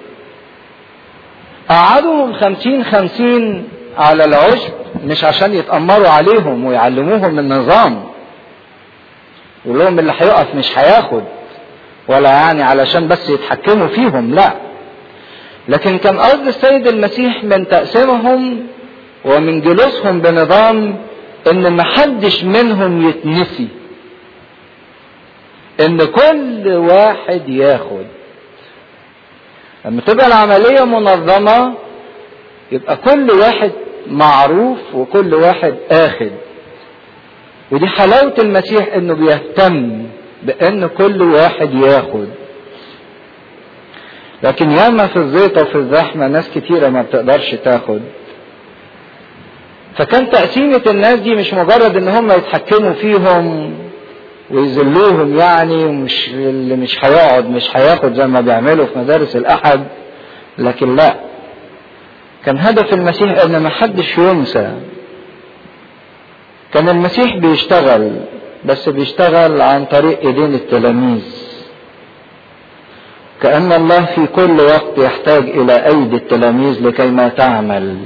قعدهم خمسين خمسين على العشب مش عشان يتأمروا عليهم ويعلموهم النظام يقول لهم اللي هيقف مش هياخد ولا يعني علشان بس يتحكموا فيهم لا لكن كان قصد السيد المسيح من تقسيمهم ومن جلوسهم بنظام ان محدش منهم يتنسي ان كل واحد ياخد لما تبقى العملية منظمة يبقى كل واحد معروف وكل واحد اخد ودي حلاوة المسيح انه بيهتم بان كل واحد ياخد لكن ياما في الزيطة وفي الزحمة ناس كتيرة ما بتقدرش تاخد فكان تقسيمة الناس دي مش مجرد ان هم يتحكموا فيهم ويذلوهم يعني ومش اللي مش هيقعد مش هياخد زي ما بيعملوا في مدارس الاحد لكن لا كان هدف المسيح ان ما حدش ينسى كان المسيح بيشتغل بس بيشتغل عن طريق ايدين التلاميذ كأن الله في كل وقت يحتاج إلى أيدي التلاميذ لكي ما تعمل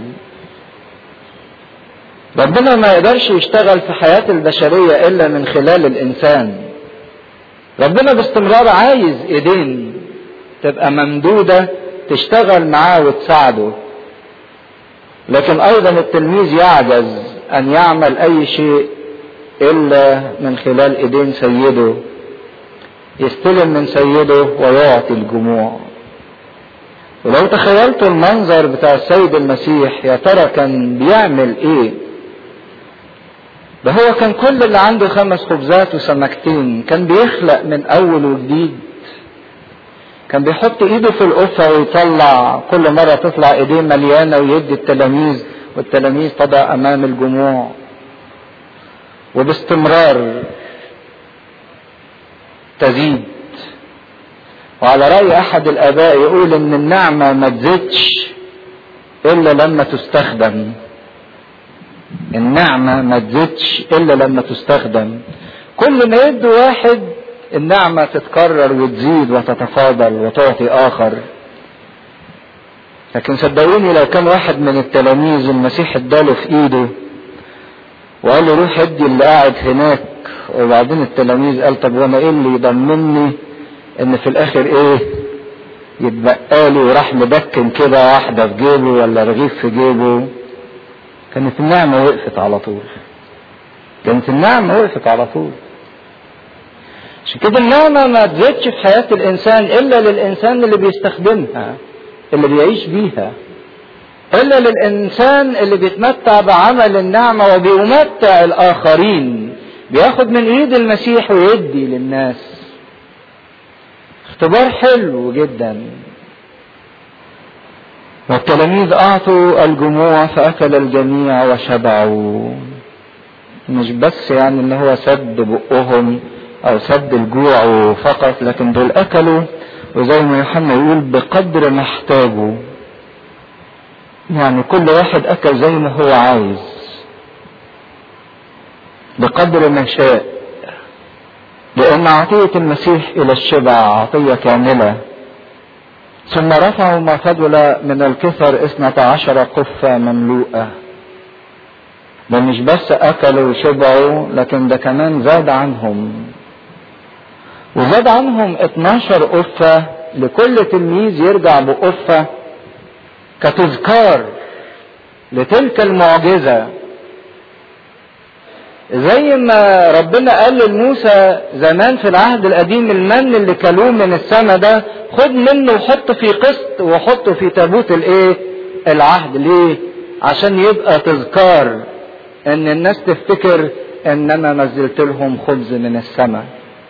ربنا ما يقدرش يشتغل في حياة البشرية إلا من خلال الإنسان ربنا باستمرار عايز إيدين تبقى ممدودة تشتغل معاه وتساعده لكن أيضا التلميذ يعجز أن يعمل أي شيء إلا من خلال إيدين سيده يستلم من سيده ويعطي الجموع ولو تخيلتوا المنظر بتاع السيد المسيح يا ترى كان بيعمل ايه ده هو كان كل اللي عنده خمس خبزات وسمكتين كان بيخلق من اول وجديد كان بيحط ايده في القفة ويطلع كل مرة تطلع ايديه مليانة ويدي التلاميذ والتلاميذ تضع امام الجموع وباستمرار تزيد وعلى رأي أحد الآباء يقول إن النعمة ما تزيدش إلا لما تستخدم النعمة ما تزيدش إلا لما تستخدم كل ما يد واحد النعمة تتكرر وتزيد وتتفاضل وتعطي آخر لكن صدقوني لو كان واحد من التلاميذ المسيح اداله في ايده وقال له روح ادي اللي قاعد هناك وبعدين التلاميذ قال طب وانا ايه اللي يضمني ان في الاخر ايه يتبقى لي وراح مدكن كده واحدة في جيبه ولا رغيف في جيبه كانت النعمة وقفت على طول كانت النعمة وقفت على طول عشان كده النعمة ما تزيدش في حياة الإنسان إلا للإنسان اللي بيستخدمها اللي بيعيش بيها إلا للإنسان اللي بيتمتع بعمل النعمة وبيمتع الآخرين بياخد من إيد المسيح ويدي للناس اختبار حلو جدا والتلاميذ أعطوا الجموع فأكل الجميع وشبعوا مش بس يعني ان هو سد بقهم او سد الجوع فقط لكن دول اكلوا وزي ما يوحنا يقول بقدر ما احتاجوا يعني كل واحد اكل زي ما هو عايز بقدر ما شاء لان عطية المسيح الى الشبع عطية كاملة ثم رفعوا ما فضل من الكثر اثنة عشر قفة مملوءة ده مش بس اكلوا وشبعوا لكن ده كمان زاد عنهم وزاد عنهم 12 قفة لكل تلميذ يرجع بقفة كتذكار لتلك المعجزة زي ما ربنا قال لموسى زمان في العهد القديم المن اللي كلوه من السماء ده خد منه وحطه في قسط وحطه في تابوت الايه العهد ليه عشان يبقى تذكار ان الناس تفتكر ان انا نزلت لهم خبز من السماء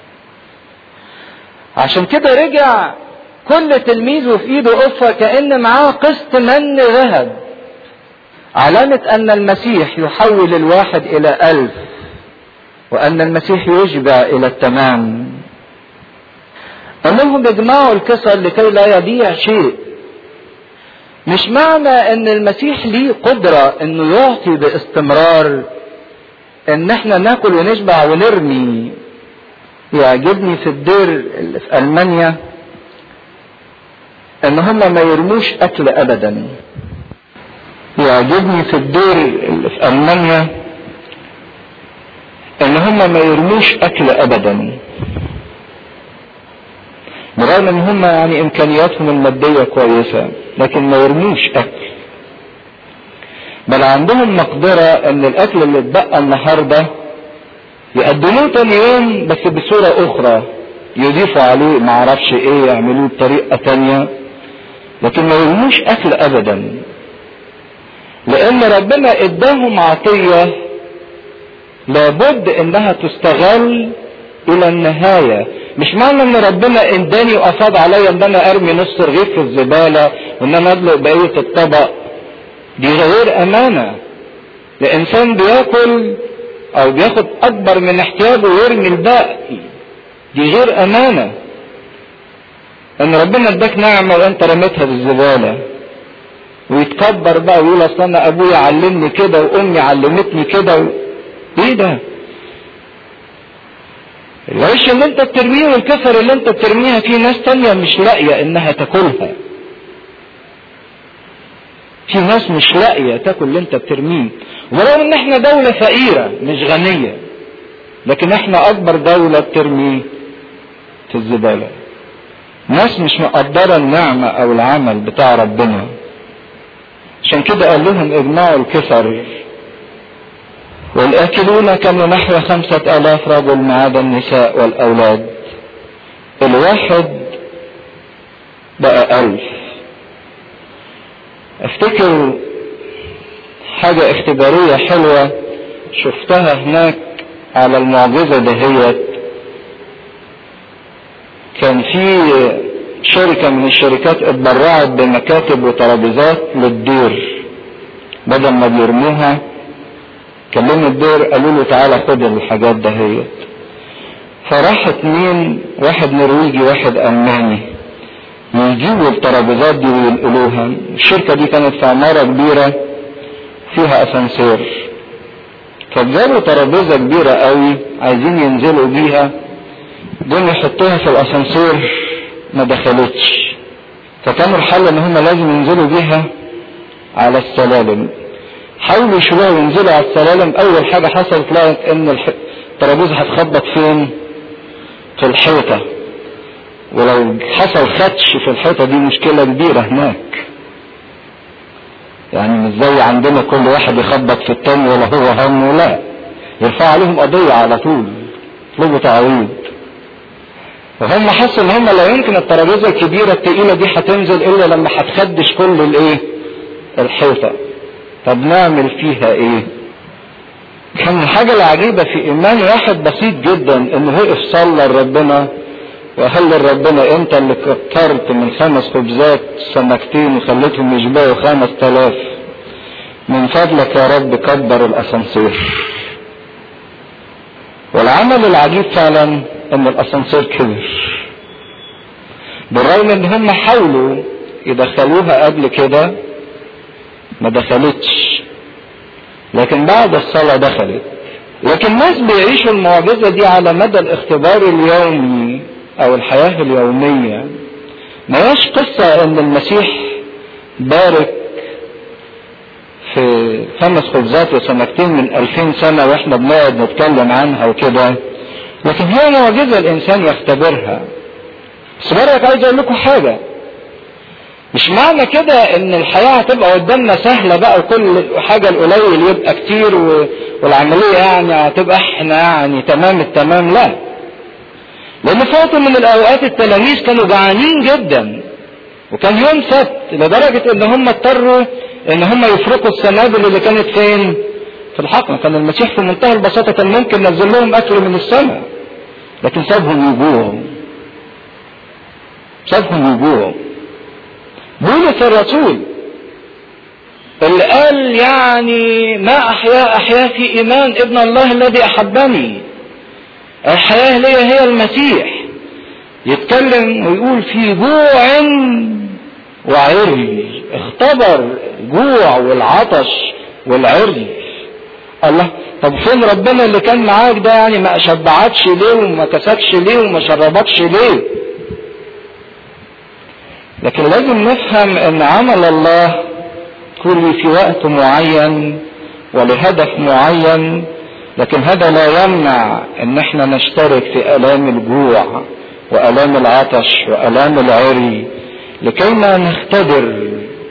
عشان كده رجع كل تلميذ وفي ايده قفه كان معاه قسط من ذهب علامة أن المسيح يحول الواحد إلى ألف وأن المسيح يشبع إلى التمام أنهم يجمعوا الكسر لكي لا يضيع شيء مش معنى أن المسيح ليه قدرة أنه يعطي باستمرار أن احنا ناكل ونشبع ونرمي يعجبني في الدير اللي في ألمانيا أن هم ما يرموش أكل أبداً يعجبني في الدور اللي في المانيا ان هم ما يرموش اكل ابدا برغم ان هم يعني امكانياتهم المادية كويسة لكن ما يرموش اكل بل عندهم مقدرة ان الاكل اللي اتبقى النهاردة يقدموه تاني يوم بس بصورة اخرى يضيفوا عليه معرفش ايه يعملوه بطريقة تانية لكن ما يرموش اكل ابدا لان ربنا اداهم عطية لابد انها تستغل الى النهاية مش معنى ان ربنا اداني وافاض عليا ان انا ارمي نص رغيف في الزبالة وان انا ادلق بقية الطبق دي غير امانة لانسان بياكل او بياخد اكبر من احتياجه ويرمي الباقي دي غير امانة ان ربنا اداك نعمة وانت رميتها في الزبالة ويتكبر بقى ويقول اصل انا ابويا علمني كده وامي علمتني كده و... ايه ده العيش اللي انت بترميه والكسر اللي انت بترميها في ناس تانية مش لاقية انها تاكلها في ناس مش لاقية تاكل اللي انت بترميه ولو ان احنا دولة فقيرة مش غنية لكن احنا اكبر دولة بترمي في الزبالة ناس مش مقدرة النعمة او العمل بتاع ربنا عشان كده قال لهم اجمعوا الكسر والآكلون كانوا نحو خمسة آلاف رجل ما عدا النساء والأولاد الواحد بقى ألف افتكر حاجة اختبارية حلوة شفتها هناك على المعجزة دهيت كان في شركة من الشركات اتبرعت بمكاتب وترابيزات للدير بدل ما بيرموها كلموا الدير قالوا له تعالى خد الحاجات دهيت فراح اتنين واحد نرويجي واحد الماني يجيبوا الترابيزات دي وينقلوها الشركة دي كانت في عمارة كبيرة فيها اسانسير فجابوا ترابيزة كبيرة قوي عايزين ينزلوا بيها دول يحطوها في الاسانسير ما دخلتش فكان الحل ان هم لازم ينزلوا بيها على السلالم حاولوا يشيلوها وينزلوا على السلالم اول حاجة حصلت لقيت ان الترابيزة هتخبط فين في الحيطة ولو حصل خدش في الحيطة دي مشكلة كبيرة هناك يعني مش زي عندنا كل واحد يخبط في التاني ولا هو هم لا يرفع عليهم قضية على طول يطلبوا تعويض وهم حسوا ان هم لا يمكن الترابيزه الكبيره التقيله دي هتنزل الا لما هتخدش كل الايه الحيطه طب نعمل فيها ايه كان الحاجة العجيبة في إيمان واحد بسيط جدا إنه وقف صلى لربنا وقال لربنا أنت اللي كترت من خمس خبزات سمكتين وخليتهم يشبعوا خمس تلاف من فضلك يا رب كبر الأسانسير والعمل العجيب فعلا ان الاسانسير كبر بالرغم ان هم حاولوا يدخلوها قبل كده ما دخلتش لكن بعد الصلاة دخلت لكن ناس بيعيشوا المعجزة دي على مدى الاختبار اليومي او الحياة اليومية ما هيش قصة ان المسيح بارك في خمس خبزات وسمكتين من ألفين سنة واحنا بنقعد نتكلم عنها وكده لكن هي معجزة الإنسان يختبرها بس برك عايز أقول لكم حاجة مش معنى كده ان الحياة هتبقى قدامنا سهلة بقى وكل حاجة القليل يبقى كتير والعملية يعني هتبقى احنا يعني تمام التمام لا لان فات من الاوقات التلاميذ كانوا جعانين جدا وكان يوم سبت لدرجة ان هم اضطروا ان هم يفرقوا السنابل اللي كانت فين في الحقل كان المسيح في منتهى البساطة كان ممكن نزل لهم اكل من السماء لكن سابهم يجوعوا سابهم يجوعوا بولس الرسول اللي قال يعني ما احيا احيا في ايمان ابن الله الذي احبني الحياه لي هي المسيح يتكلم ويقول في جوع وعري اختبر الجوع والعطش والعري الله طب فين ربنا اللي كان معاك ده يعني ما شبعكش ليه وما كسكش ليه وما شربكش ليه لكن لازم نفهم ان عمل الله كل في وقت معين ولهدف معين لكن هذا لا يمنع ان احنا نشترك في الام الجوع والام العطش والام العري لكي ما نختبر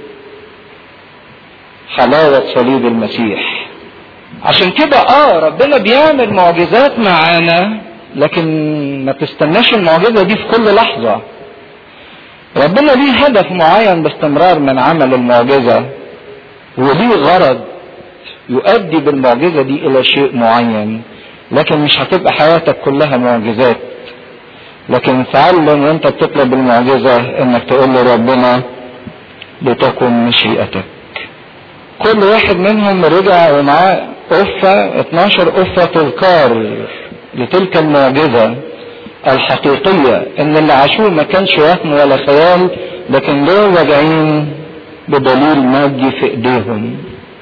حلاوة صليب المسيح عشان كده اه ربنا بيعمل معجزات معانا لكن ما تستناش المعجزة دي في كل لحظة ربنا ليه هدف معين باستمرار من عمل المعجزة وليه غرض يؤدي بالمعجزة دي إلى شيء معين لكن مش هتبقى حياتك كلها معجزات لكن تعلم وانت بتطلب المعجزة انك تقول لربنا لتكن مشيئتك كل واحد منهم رجع ومعاه قفة 12 قفة تذكار لتلك المعجزة الحقيقية ان اللي عاشوه ما كانش وهم ولا خيال لكن دول راجعين بدليل مادي في ايديهم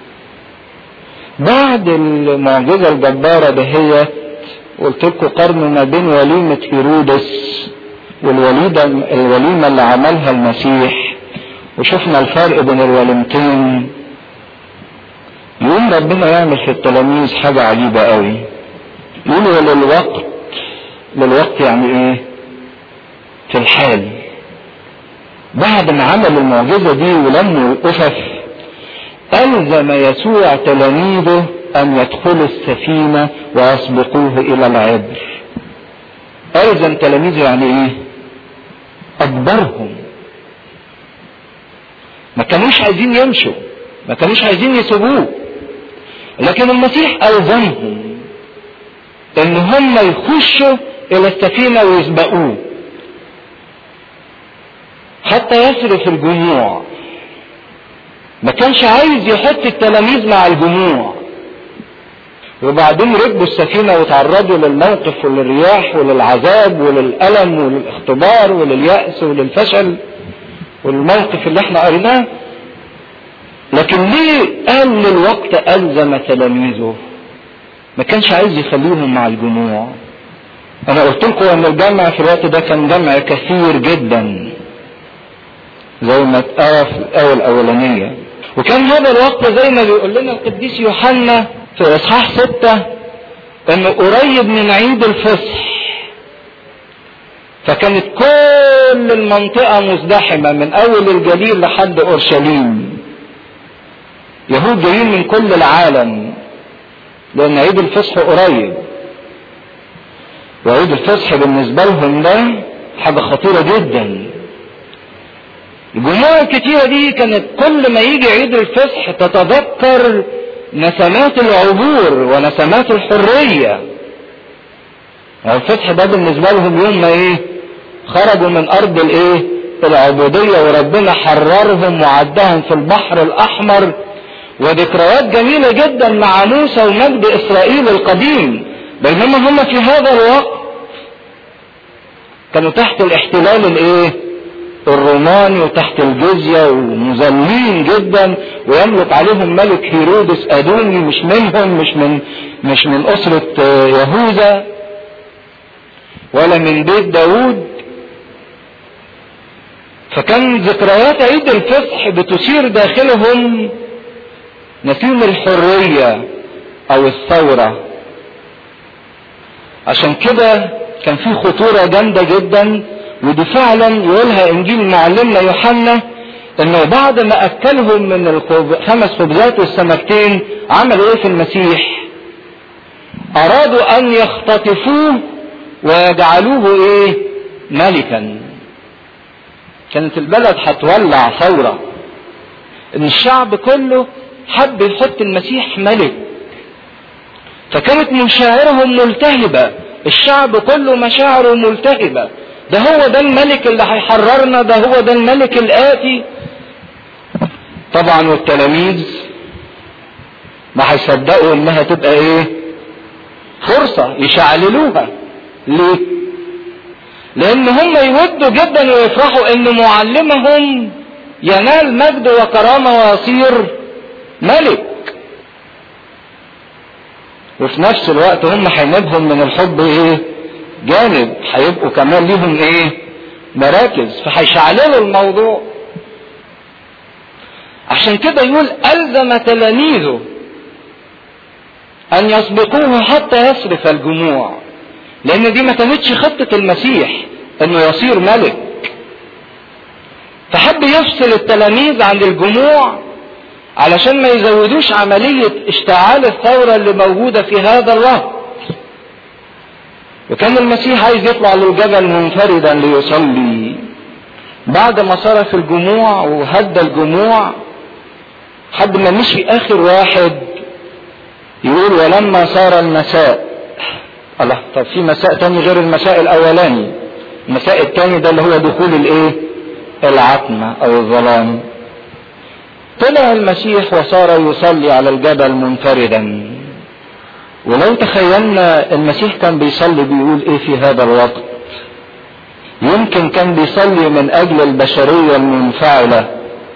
بعد المعجزة الجبارة دهيت قلت لكم قرن ما بين وليمة هيرودس والوليدة الوليمة اللي عملها المسيح وشفنا الفرق بين الوليمتين يقوم ربنا يعمل في التلاميذ حاجة عجيبة قوي يقولوا للوقت للوقت يعني ايه في الحال بعد ما عمل المعجزة دي ولم الأسف ألزم يسوع تلاميذه أن يدخلوا السفينة ويسبقوه إلى العبر ألزم تلاميذه يعني إيه؟ أجبرهم ما كانوش عايزين يمشوا ما كانوش عايزين يسيبوه لكن المسيح ألزمهم إن هم يخشوا إلى السفينة ويسبقوه حتى يصرف الجموع ما كانش عايز يحط التلاميذ مع الجموع وبعدين ركبوا السفينة وتعرضوا للموقف وللرياح وللعذاب وللألم وللاختبار ولليأس وللفشل والموقف اللي احنا قريناه لكن ليه قال للوقت ألزم تلاميذه ما كانش عايز يخليهم مع الجموع انا قلت لكم ان الجمع في الوقت ده كان جمع كثير جدا زي ما اتقرا في الايه الاولانيه وكان هذا الوقت زي ما بيقول لنا القديس يوحنا في اصحاح ستة انه قريب من عيد الفصح فكانت كل المنطقة مزدحمة من اول الجليل لحد اورشليم يهود جايين من كل العالم لان عيد الفصح قريب وعيد الفصح بالنسبة لهم ده حاجة خطيرة جدا الجموع الكتيرة دي كانت كل ما يجي عيد الفصح تتذكر نسمات العبور ونسمات الحرية الفصح ده بالنسبة لهم يوم ما ايه خرجوا من ارض الايه العبودية وربنا حررهم وعدهم في البحر الاحمر وذكريات جميلة جدا مع موسى ومجد اسرائيل القديم بينما هم في هذا الوقت كانوا تحت الاحتلال الايه الروماني وتحت الجزية ومذلين جدا ويملك عليهم ملك هيرودس أدوني مش منهم مش من مش من أسرة يهوذا ولا من بيت داوود فكان ذكريات عيد الفصح بتثير داخلهم نسيم الحرية أو الثورة عشان كده كان في خطورة جامدة جدا ودي فعلا يقولها انجيل معلمنا يوحنا انه بعد ما اكلهم من الخمس خبزات والسمكتين عملوا ايه في المسيح ارادوا ان يختطفوه ويجعلوه ايه ملكا كانت البلد هتولع ثورة ان الشعب كله حب يحط المسيح ملك فكانت مشاعرهم ملتهبة الشعب كله مشاعره ملتهبة ده هو ده الملك اللي هيحررنا ده هو ده الملك الآتي طبعا والتلاميذ ما هيصدقوا انها تبقى ايه فرصة يشعللوها ليه لان هم يودوا جدا ويفرحوا ان معلمهم ينال مجد وكرامة ويصير ملك وفي نفس الوقت هم هينبهم من الحب ايه جانب هيبقوا كمان ليهم ايه مراكز فهيشعللوا الموضوع عشان كده يقول ألزم تلاميذه أن يسبقوه حتى يصرف الجموع لأن دي ما كانتش خطة المسيح إنه يصير ملك فحب يفصل التلاميذ عن الجموع علشان ما يزودوش عملية اشتعال الثورة اللي موجودة في هذا الوقت وكان المسيح عايز يطلع للجبل منفردا ليصلي بعد ما صرف الجموع وهدى الجموع حد ما مشي اخر واحد يقول ولما صار المساء الله طب في مساء تاني غير المساء الاولاني المساء التاني ده اللي هو دخول الايه العتمة او الظلام طلع المسيح وصار يصلي على الجبل منفردا ولو تخيلنا المسيح كان بيصلي بيقول ايه في هذا الوقت يمكن كان بيصلي من اجل البشرية المنفعلة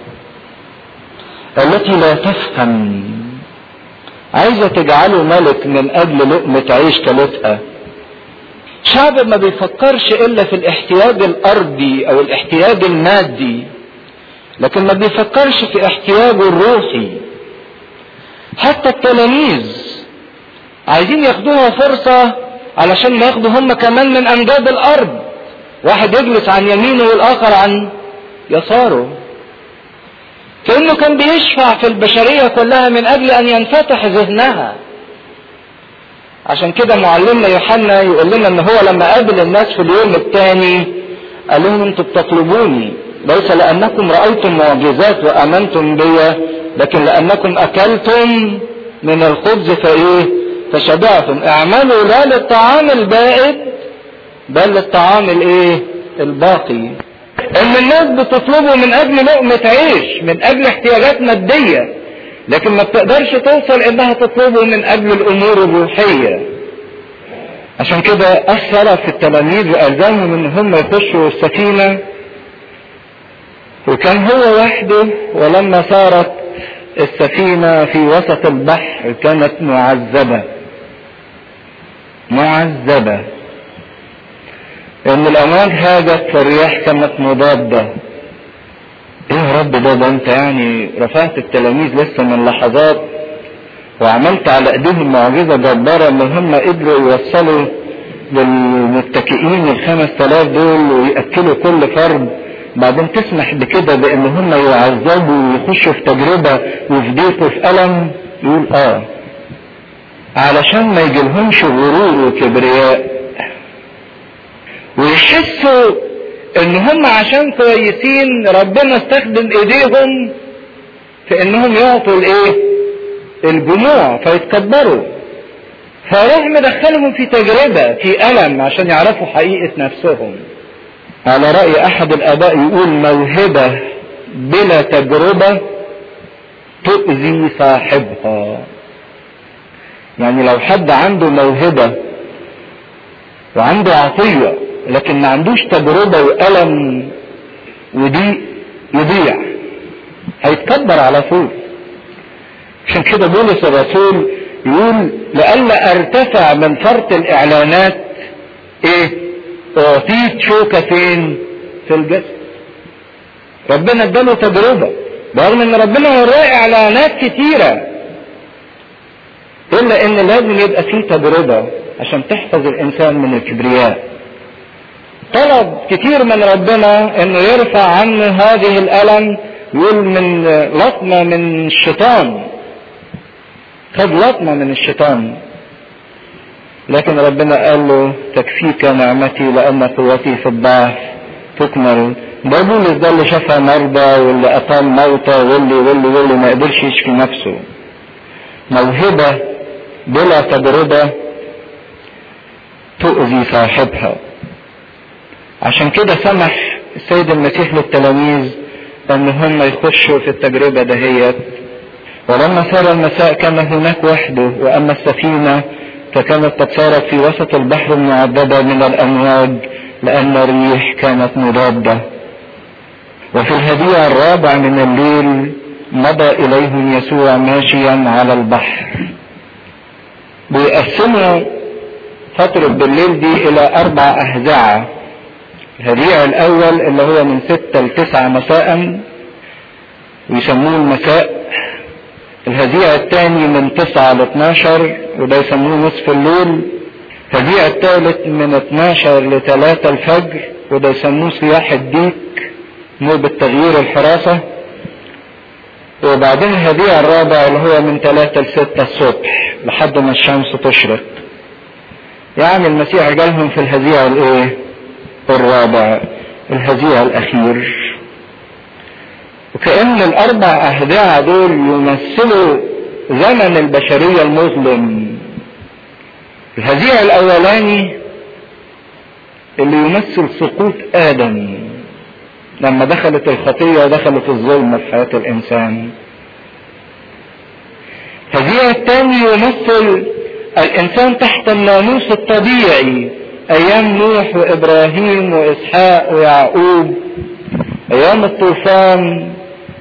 التي لا تفهم عايزة تجعله ملك من اجل لقمة عيش كلتها شعب ما بيفكرش الا في الاحتياج الارضي او الاحتياج المادي لكن ما بيفكرش في احتياجه الروحي حتى التلاميذ عايزين ياخدوها فرصة علشان ما ياخدوا هم كمان من امجاد الارض واحد يجلس عن يمينه والاخر عن يساره كانه كان بيشفع في البشرية كلها من اجل ان ينفتح ذهنها عشان كده معلمنا يوحنا يقول لنا ان هو لما قابل الناس في اليوم الثاني قال لهم انتوا بتطلبوني ليس لانكم رايتم معجزات وامنتم بي لكن لانكم اكلتم من الخبز فايه فشبعتم اعملوا لا للطعام البائد بل للطعام الايه الباقي ان الناس بتطلبه من اجل لقمة عيش من اجل احتياجات مادية لكن ما بتقدرش توصل انها تطلبه من اجل الامور الروحية عشان كده اثر في التلاميذ والزمهم ان هم يخشوا السفينة وكان هو وحده ولما صارت السفينة في وسط البحر كانت معذبة معذبة ان الامواج هاجت فالرياح كانت مضادة ايه يا رب ده ده انت يعني رفعت التلاميذ لسه من لحظات وعملت على ايديهم معجزة جبارة ان هم قدروا يوصلوا للمتكئين الخمس تلاف دول ويأكلوا كل فرد بعدين تسمح بكده بان هم يعذبوا ويخشوا في تجربة وفي ضيق وفي ألم يقول اه علشان ما يجيلهمش غرور وكبرياء ويحسوا ان هم عشان كويسين ربنا استخدم ايديهم في انهم يعطوا الايه الجموع فيتكبروا فراح مدخلهم في تجربة في ألم عشان يعرفوا حقيقة نفسهم على رأي أحد الآباء يقول موهبة بلا تجربة تؤذي صاحبها يعني لو حد عنده موهبة وعنده عطية لكن ما عندوش تجربة وألم ودي يضيع هيتكبر على طول عشان كده بولس الرسول يقول لئلا ارتفع من فرط الاعلانات ايه اعطيت شوكة فين في الجسد ربنا اداله تجربة برغم ان ربنا وراه اعلانات كتيرة الا ان لازم يبقى فيه تجربة عشان تحفظ الانسان من الكبرياء طلب كتير من ربنا انه يرفع عنه هذه الالم يقول من لطمة من الشيطان خد لطمة من الشيطان لكن ربنا قال له تكفيك نعمتي لأن قوتي في الضعف تكمل ده بولس ده اللي شفى مرضى واللي أقام موتى واللي واللي واللي ما قدرش يشفي نفسه موهبة بلا تجربة تؤذي صاحبها عشان كده سمح السيد المسيح للتلاميذ ان هم يخشوا في التجربة دهيت ولما صار المساء كان هناك وحده واما السفينة فكانت قد صارت في وسط البحر المعددة من الامواج لان الريح كانت مضادة وفي الهديع الرابع من الليل مضى اليهم يسوع ماشيا على البحر بيقسموا فترة بالليل دي الى اربع اهزعة الهديع الاول اللي هو من ستة لتسعة مساء ويسموه المساء الهديع الثاني من تسعة ل 12 وده يسموه نصف الليل الهديع الثالث من 12 ل 3 الفجر وده يسموه صياح الديك نوبة تغيير الحراسة وبعدين الهديع الرابع اللي هو من 3 ل 6 الصبح لحد ما الشمس تشرق يعني المسيح جالهم في الهديع الايه الرابع الهزيع الاخير وكأن الاربع اهداع دول يمثلوا زمن البشرية المظلم الهزيع الاولاني اللي يمثل سقوط ادم لما دخلت الخطية ودخلت الظلم في حياة الانسان الهزيع الثاني يمثل الانسان تحت الناموس الطبيعي ايام نوح وابراهيم واسحاق ويعقوب ايام الطوفان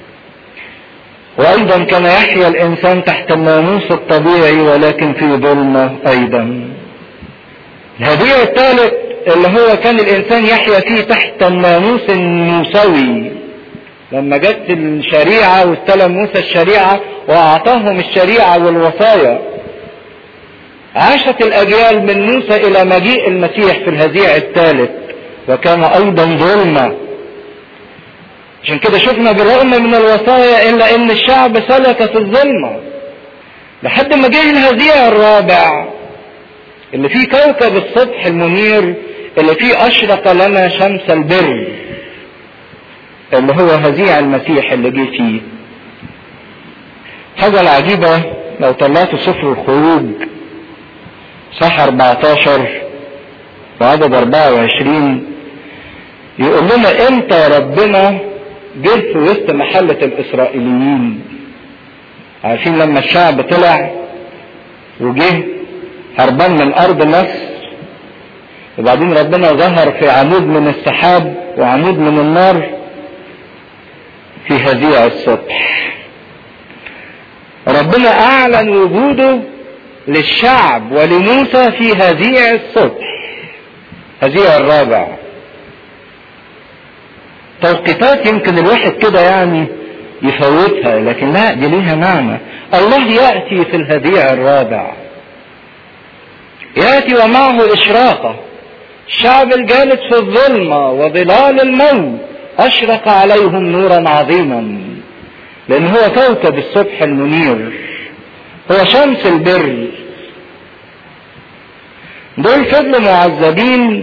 وايضا كان يحيا الانسان تحت الناموس الطبيعي ولكن في ظلمه ايضا الهديع الثالث اللي هو كان الانسان يحيا فيه تحت الناموس النوسوي لما جت الشريعة واستلم موسى الشريعة واعطاهم الشريعة والوصايا عاشت الاجيال من موسى الى مجيء المسيح في الهزيع الثالث وكان ايضا ظلمة عشان كده شفنا بالرغم من الوصايا الا ان الشعب سلك في الظلمة لحد ما جه الهزيع الرابع اللي فيه كوكب الصبح المنير اللي فيه اشرق لنا شمس البر اللي هو هزيع المسيح اللي جه فيه حاجة العجيبة لو طلعتوا سفر الخروج صح 14 وعدد 24 يقول لنا امتى ربنا جه في وسط محلة الاسرائيليين عارفين لما الشعب طلع وجه هربان من ارض مصر وبعدين ربنا ظهر في عمود من السحاب وعمود من النار في هزيع الصبح ربنا اعلن وجوده للشعب ولموسى في هزيع الصبح هزيع الرابع توقيتات يمكن الواحد كده يعني يفوتها لكن لا دي ليها معنى الله يأتي في الهديع الرابع يأتي ومعه إشراقة الشعب الجالس في الظلمة وظلال الموت أشرق عليهم نورا عظيما لأن هو كوكب الصبح المنير هو شمس البر دول فضلوا معذبين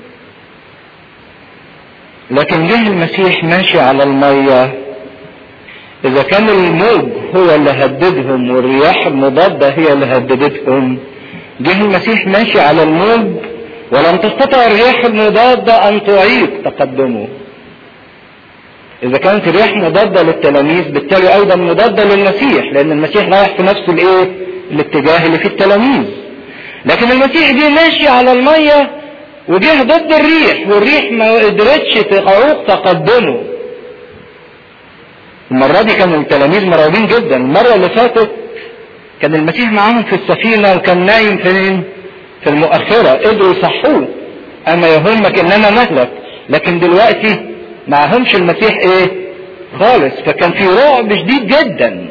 لكن جه المسيح ماشي على المية إذا كان الموج هو اللي هددهم والرياح المضادة هي اللي هددتهم جه المسيح ماشي على الموج ولم تستطع الرياح المضادة أن تعيق تقدمه إذا كانت الرياح مضادة للتلاميذ بالتالي أيضا مضادة للمسيح لأن المسيح رايح في نفس الإيه؟ الاتجاه اللي فيه التلاميذ. لكن المسيح جه ماشي على المية وجه ضد الريح والريح ما قدرتش تعوق تقدمه. المرة دي كان التلاميذ مرعوبين جدا المرة اللي فاتت كان المسيح معاهم في السفينة وكان نايم فين في المؤخرة قدروا يصحوه اما يهمك ان انا مهلك لكن دلوقتي معهمش المسيح ايه خالص فكان في رعب شديد جدا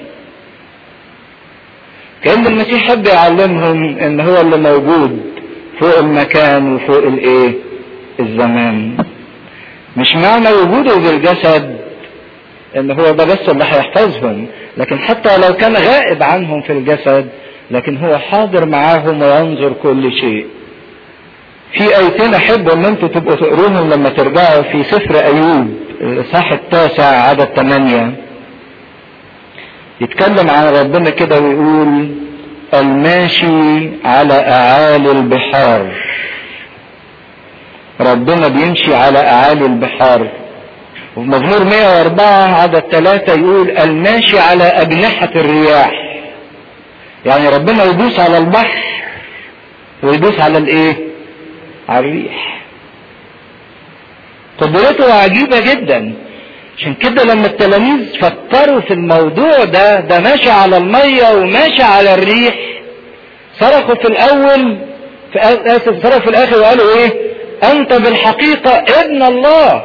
كأن المسيح حب يعلمهم ان هو اللي موجود فوق المكان وفوق الايه الزمان مش معنى وجوده بالجسد ان هو ده بس اللي هيحفظهم لكن حتى لو كان غائب عنهم في الجسد لكن هو حاضر معاهم وينظر كل شيء في ايتين احب ان انتوا تبقوا تقروهم لما ترجعوا في سفر ايوب الاصحاح التاسع عدد ثمانية يتكلم عن ربنا كده ويقول الماشي على اعالي البحار ربنا بيمشي على اعالي البحار وفي مزمور 104 عدد 3 يقول الماشي على اجنحة الرياح يعني ربنا يدوس على البحر ويدوس على الايه على الريح قدرته عجيبة جدا عشان كده لما التلاميذ فكروا في الموضوع ده ده ماشي على المية وماشي على الريح صرخوا في الاول في اسف صرخوا في الاخر وقالوا ايه انت بالحقيقة ابن الله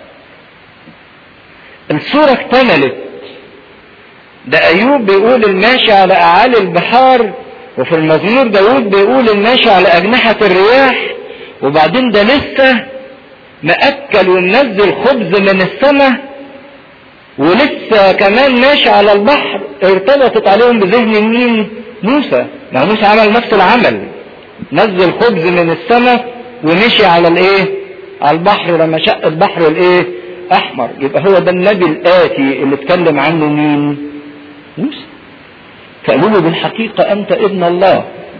الصورة اكتملت ده ايوب بيقول الماشي على اعالي البحار وفي المزمور داود بيقول الماشي على اجنحة الرياح وبعدين ده لسه مأكل ومنزل خبز من السماء ولسه كمان ماشي على البحر ارتبطت عليهم بذهن مين موسى ما موسى عمل نفس العمل نزل خبز من السماء ومشي على الايه على البحر لما شق البحر الايه احمر يبقى هو ده النبي الاتي اللي اتكلم عنه مين موسى فقالوا له بالحقيقة انت ابن الله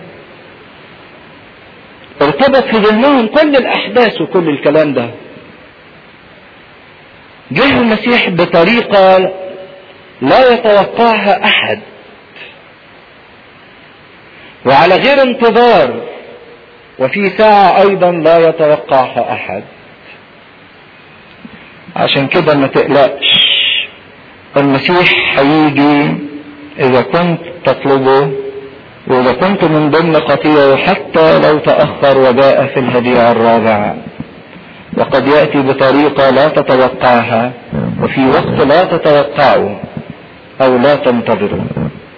ارتبط في ذهنهم كل الاحداث وكل الكلام ده جه المسيح بطريقة لا يتوقعها احد وعلى غير انتظار وفي ساعة ايضا لا يتوقعها احد عشان كده ما تقلقش المسيح هيجي اذا كنت تطلبه واذا كنت من ضمن خطيه حتى لو تاخر وجاء في الهديعه الرابعه وقد ياتي بطريقه لا تتوقعها وفي وقت لا تتوقعه او لا تنتظره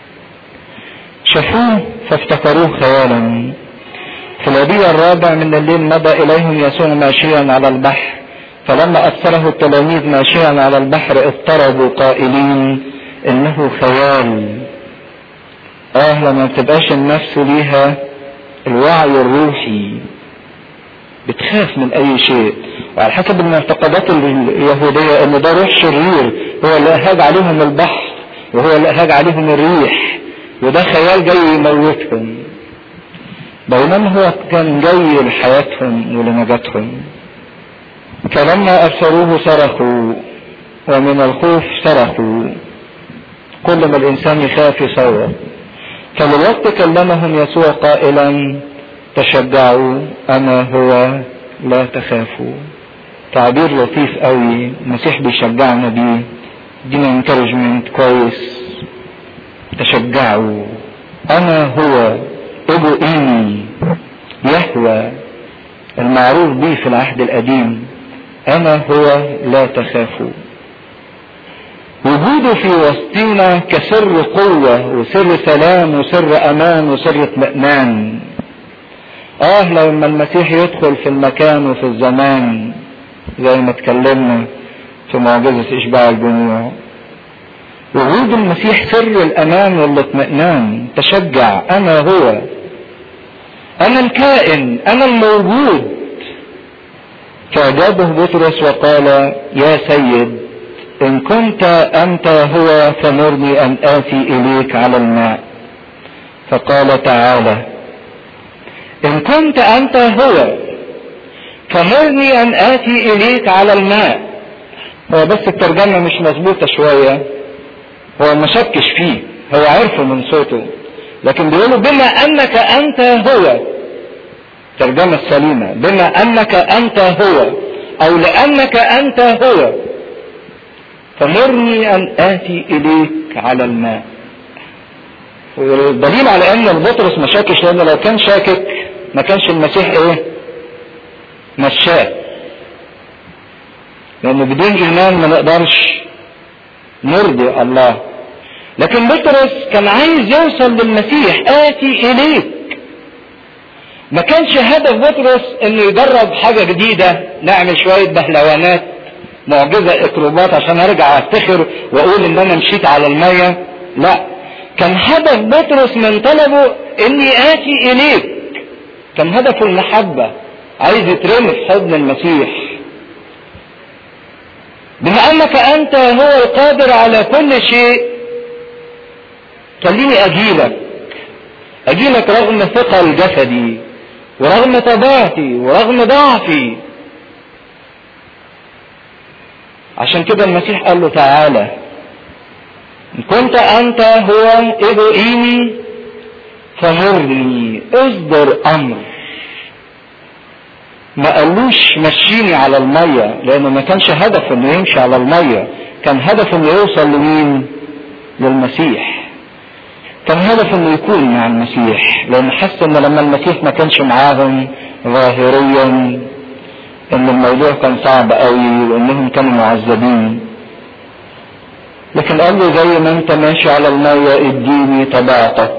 شافوه فافتكروه خيالا في الهديعه الرابع من الليل مضى اليهم يسوع ماشيا على البحر فلما أبصره التلاميذ ماشيا على البحر اضطربوا قائلين إنه خيال آه لما بتبقاش النفس ليها الوعي الروحي بتخاف من أي شيء وعلى حسب المعتقدات اليهودية إن ده روح شرير هو اللي أهاج عليهم البحر وهو اللي أهاج عليهم الريح وده خيال جاي يموتهم بينما هو كان جاي لحياتهم ولنجاتهم فلما أبصروه صرخوا ومن الخوف صرخوا كل ما الإنسان يخاف يصوت فللوقت كلمهم يسوع قائلا تشجعوا أنا هو لا تخافوا تعبير لطيف قوي المسيح بيشجعنا بيه دينا انكرجمنت كويس تشجعوا أنا هو ابو إني يهوى المعروف به في العهد القديم أنا هو لا تخافوا وجوده في وسطنا كسر قوة وسر سلام وسر أمان وسر اطمئنان آه لما المسيح يدخل في المكان وفي الزمان زي ما اتكلمنا في معجزة إشباع الجموع وجود المسيح سر الأمان والاطمئنان تشجع أنا هو أنا الكائن أنا الموجود فأجابه بطرس وقال يا سيد إن كنت أنت هو فمرني أن آتي إليك على الماء فقال تعالى إن كنت أنت هو فمرني أن آتي إليك على الماء هو بس الترجمة مش مظبوطة شوية هو ما شكش فيه هو عرفه من صوته لكن بيقولوا بما أنك أنت هو الترجمة السليمة بما أنك أنت هو أو لأنك أنت هو فمرني ان اتي اليك على الماء والدليل على ان بطرس ما شاكش لانه لو كان شاكك ما كانش المسيح ايه مشاه لانه بدون ايمان ما نقدرش نرضي الله لكن بطرس كان عايز يوصل للمسيح اتي اليك ما كانش هدف بطرس انه يجرب حاجه جديده نعمل شويه بهلوانات معجزه اكروبات عشان ارجع افتخر واقول ان انا مشيت على الميه لا كان هدف بطرس من طلبه اني اتي اليك كان هدفه المحبه عايز يترمي في حضن المسيح بما انك انت هو القادر على كل شيء خليني اجيلك اجيلك رغم ثقل جسدي ورغم طبيعتي ورغم ضعفي عشان كده المسيح قال له تعالى ان كنت انت هو ابوئيني فمرني اصدر امر ما قالوش مشيني على المية لانه ما كانش هدفه انه يمشي على المية كان هدفه انه يوصل لمين للمسيح كان هدفه انه يكون مع المسيح لانه حس ان لما المسيح ما كانش معاهم ظاهريا ان الموضوع كان صعب قوي وانهم كانوا معذبين لكن قال له زي ما انت ماشي على المية اديني طبيعتك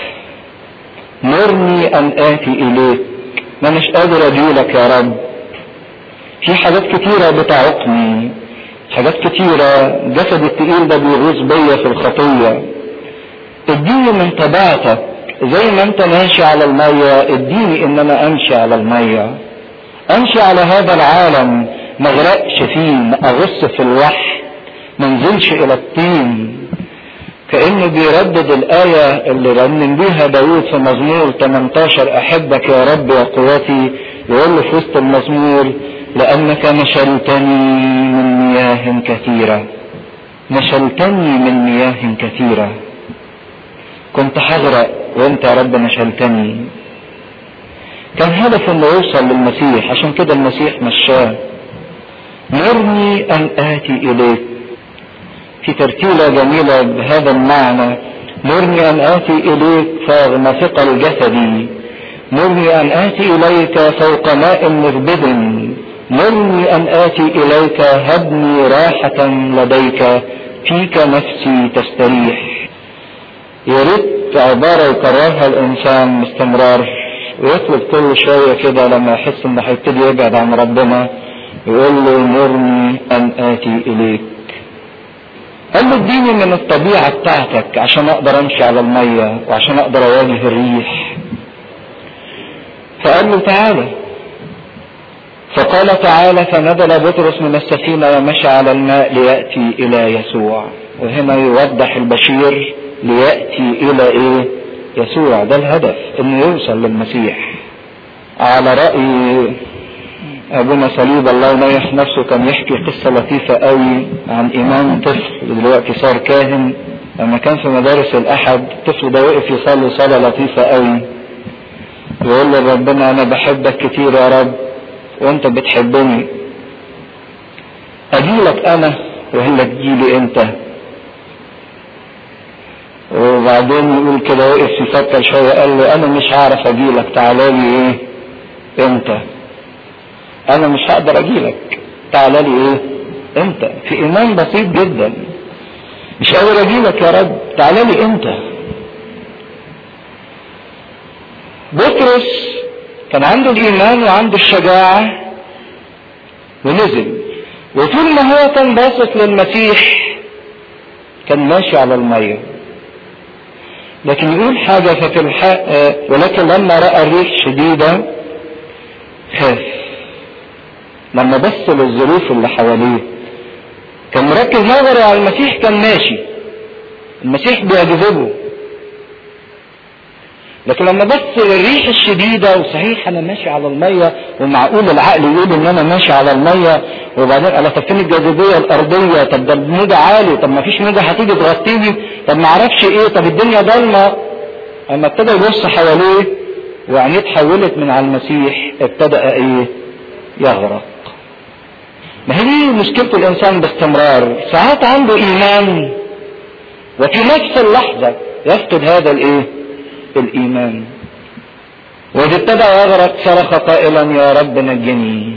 مرني ان اتي اليك ما مش قادر اجيلك يا رب في حاجات كتيرة بتعوقني حاجات كتيرة جسد التقيل ده بيغوص بيا في الخطية اديني من طبيعتك زي ما انت ماشي على المية اديني ان انا امشي على المية امشي على هذا العالم ما اغرقش فيه ما اغص في الوحي ما انزلش الى الطين كانه بيردد الايه اللي رنم بيها داود في مزمور 18 احبك يا رب يا قوتي يقول له في وسط المزمور لانك نشلتني من مياه كثيره نشلتني من مياه كثيره كنت هغرق وانت يا رب نشلتني كان هدفه انه يوصل للمسيح عشان كده المسيح مشاه مرني ان اتي اليك في ترتيلة جميلة بهذا المعنى مرني ان اتي اليك فاغم ثقل جسدي مرني ان اتي اليك فوق ماء مربد مرني ان اتي اليك هبني راحة لديك فيك نفسي تستريح يا ريت عبارة يكررها الانسان باستمرار ويطلب كل شوية كده لما يحس انه هيبتدي يبعد عن ربنا يقول له مرني ان اتي اليك قال له اديني من الطبيعة بتاعتك عشان اقدر امشي على المية وعشان اقدر اواجه الريح فقال له تعالى فقال تعالى فنزل بطرس من السفينة ومشى على الماء ليأتي الى يسوع وهنا يوضح البشير ليأتي الى ايه يسوع ده الهدف انه يوصل للمسيح على رأي ابونا صليب الله ينيح نفسه كان يحكي قصة لطيفة قوي عن امام طفل دلوقتي صار كاهن لما كان في مدارس الاحد الطفل ده وقف يصلي صلاة لطيفة قوي يقول له ربنا انا بحبك كتير يا رب وانت بتحبني اجيلك انا ولا تجيلي انت وبعدين يقول كده وقف يفكر شوية قال له انا مش هعرف اجيلك تعالى لي ايه انت انا مش هقدر اجيلك تعالى لي ايه انت في ايمان بسيط جدا مش قادر اجيلك يا رب تعالى لي انت بطرس كان عنده الايمان وعنده الشجاعة ونزل وطول ما هو كان باصص للمسيح كان ماشي على الميه لكن يقول حاجة ففي الحق ولكن لما رأى الريح شديدة خاف لما بص للظروف اللي حواليه كان مركز نظره على المسيح كان ماشي المسيح بيجذبه لكن لما بص للريح الشديدة وصحيح انا ماشي على المية ومعقول العقل يقول ان انا ماشي على المية وبعدين انا طب فين الجاذبية الارضية طب ده الموجة عالي طب ما فيش موجة هتيجي تغطيني طب ما اعرفش ايه طب الدنيا ضلمة اما ابتدى يبص حواليه وعينيه اتحولت من على المسيح ابتدأ ايه يغرق ما هي دي مشكلة الإنسان باستمرار ساعات عنده إيمان وفي نفس اللحظة يفقد هذا الإيه؟ الإيمان وإذ ابتدى يغرق صرخ قائلا يا رب نجني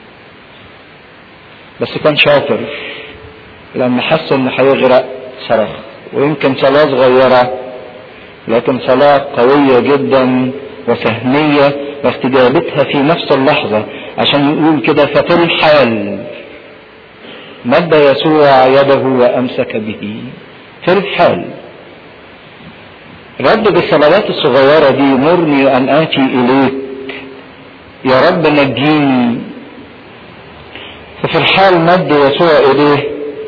بس كان شاطر لما حس انه هيغرق صرخ ويمكن صلاة صغيرة لكن صلاة قوية جدا وسهمية واستجابتها في نفس اللحظة عشان يقول كده ففي الحال مد يسوع يده وأمسك به في الحال رد بالصلوات الصغيرة دي مرني أن آتي إليك يا رب نجيني ففي الحال مد يسوع إليه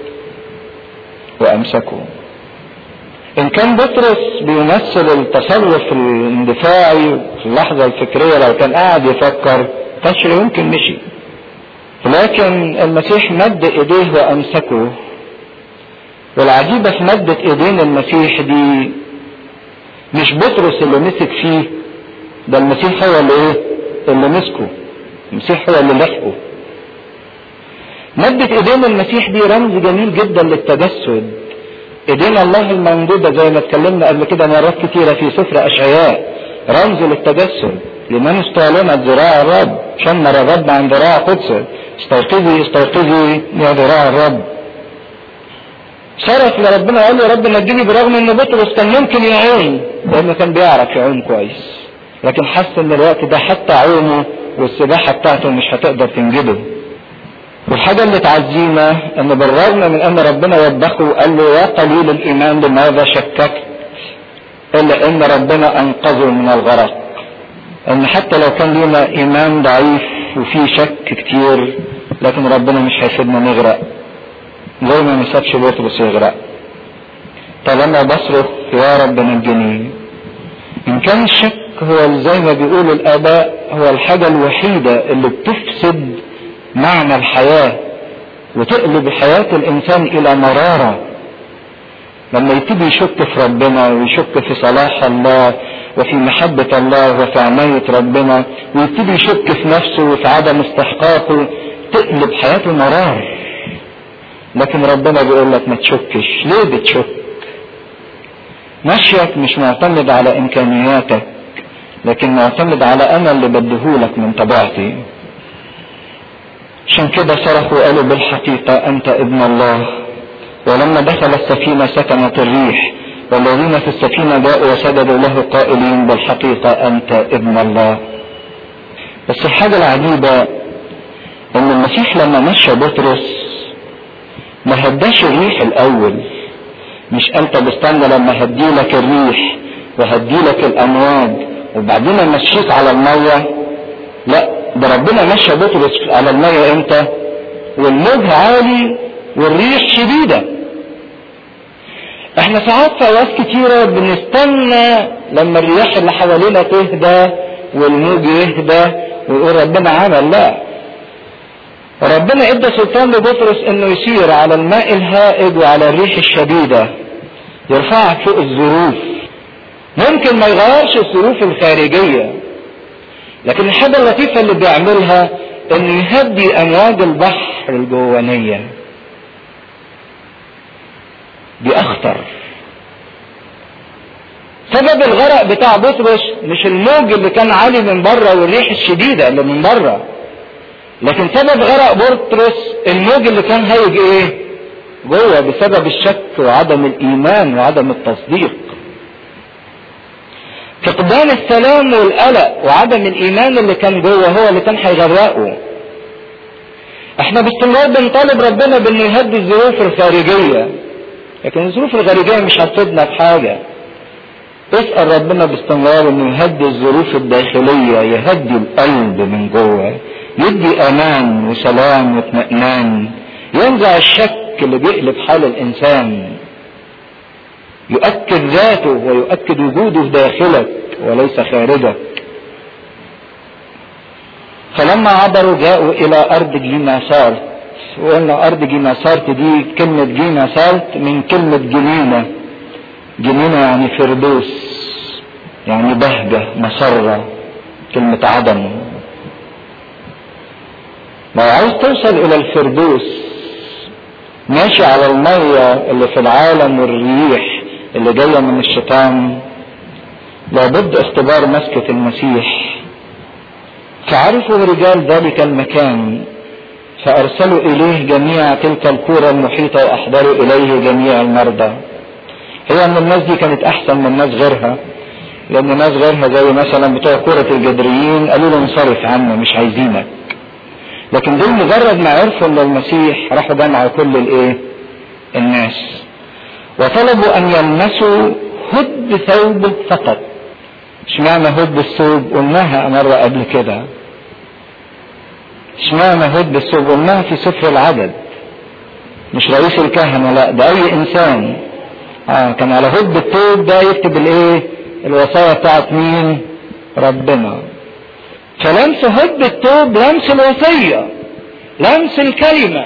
وأمسكه إن كان بطرس بيمثل التصرف الاندفاعي في اللحظة الفكرية لو كان قاعد يفكر كانش يمكن مشي لكن المسيح مد إيديه وأمسكه والعجيبة في مدة إيدين المسيح دي مش بطرس اللي مسك فيه ده المسيح هو اللي ايه اللي مسكه المسيح هو اللي لحقه مدة ايدين المسيح دي رمز جميل جدا للتجسد ايدين الله الممدودة زي ما اتكلمنا قبل كده مرات كتيرة في سفر اشعياء رمز للتجسد لمن استعلنت ذراع الرب شمر الرب عن ذراع قدسه استيقظي استيقظي يا ذراع الرب صرف لربنا قال له يا رب نجيني برغم ان بطرس كان ممكن يعوم لانه كان بيعرف يعوم كويس لكن حس ان الوقت ده حتى عومه والسباحه بتاعته مش هتقدر تنجده والحاجة اللي تعزينا ان بالرغم من ان ربنا وبخه وقال له يا قليل الايمان لماذا شككت الا ان ربنا انقذه من الغرق ان حتى لو كان لنا ايمان ضعيف وفيه شك كتير لكن ربنا مش هيسيبنا نغرق زي ما ما سابش بطرس يغرق طالما بصرخ يا رب نجني ان كان الشك هو زي ما بيقولوا الاباء هو الحاجة الوحيدة اللي بتفسد معنى الحياة وتقلب حياة الانسان الى مرارة لما يبتدي يشك في ربنا ويشك في صلاح الله وفي محبة الله وفي عناية ربنا ويبتدي يشك في نفسه وفي عدم استحقاقه تقلب حياته مرار لكن ربنا بيقول لك ما تشكش ليه بتشك مشيك مش معتمد على امكانياتك لكن معتمد على انا اللي بديهولك من طبيعتي عشان كده صرخوا وقالوا بالحقيقة انت ابن الله ولما دخل السفينة سكنت الريح والذين في السفينة جاءوا وسجدوا له قائلين بالحقيقة انت ابن الله بس الحاجة العجيبة ان المسيح لما مشى بطرس ما هداش الريح الاول مش انت بستنى لما هديلك الريح وهديلك الامواج وبعدين امشيك على المية لا ده ربنا مشى بطرس على المية امتى والموج عالي والريح شديدة احنا ساعات في اوقات كتيرة بنستنى لما الرياح اللي حوالينا تهدى والموج يهدى ويقول ربنا عمل لا ربنا ادى سلطان لبطرس انه يسير على الماء الهائج وعلى الريح الشديدة يرفعك فوق الظروف ممكن ما يغيرش الظروف الخارجية لكن الحاجة اللطيفة اللي بيعملها انه يهدي امواج البحر الجوانية دي اخطر سبب الغرق بتاع بطرس مش الموج اللي كان عالي من بره والريح الشديدة اللي من بره لكن سبب غرق بطرس الموج اللي كان هايج ايه جوه بسبب الشك وعدم الايمان وعدم التصديق فقدان السلام والقلق وعدم الايمان اللي كان جوه هو اللي كان هيغرقه احنا باستمرار بنطالب ربنا بانه يهدي الظروف الخارجيه لكن الظروف الخارجيه مش هتفيدنا بحاجه اسال ربنا باستمرار انه يهدي الظروف الداخليه يهدي القلب من جوه يدي امان وسلام واطمئنان ينزع الشك اللي بيقلب حال الانسان يؤكد ذاته ويؤكد وجوده داخلك وليس خارجك فلما عبروا جاءوا الى ارض جيناسارت وقلنا ارض جيناسارت دي كلمة جيناسارت من كلمة جنينة جنينة يعني فردوس يعني بهجة مسرة كلمة عدم لو عايز يوصل الى الفردوس ماشي على المية اللي في العالم والريح اللي جاية من الشيطان لابد اختبار مسكة المسيح فعرفوا رجال ذلك المكان فارسلوا اليه جميع تلك الكورة المحيطة واحضروا اليه جميع المرضى هي ان الناس دي كانت احسن من ناس غيرها لان ناس غيرها زي مثلا بتوع كرة الجدريين قالوا له انصرف عنا مش عايزينك لكن دول مجرد ما عرفوا ان المسيح راحوا جمعوا كل الايه الناس وطلبوا ان يلمسوا هد ثوبه فقط اشمعنى هد الثوب قلناها مرة قبل كده اشمعنى هد الثوب قلناها في سفر العدد مش رئيس الكهنة لا ده اي انسان اه كان على هد الثوب ده يكتب الايه الوصايا بتاعت مين ربنا فلمس هد الثوب لمس الوصية لمس الكلمة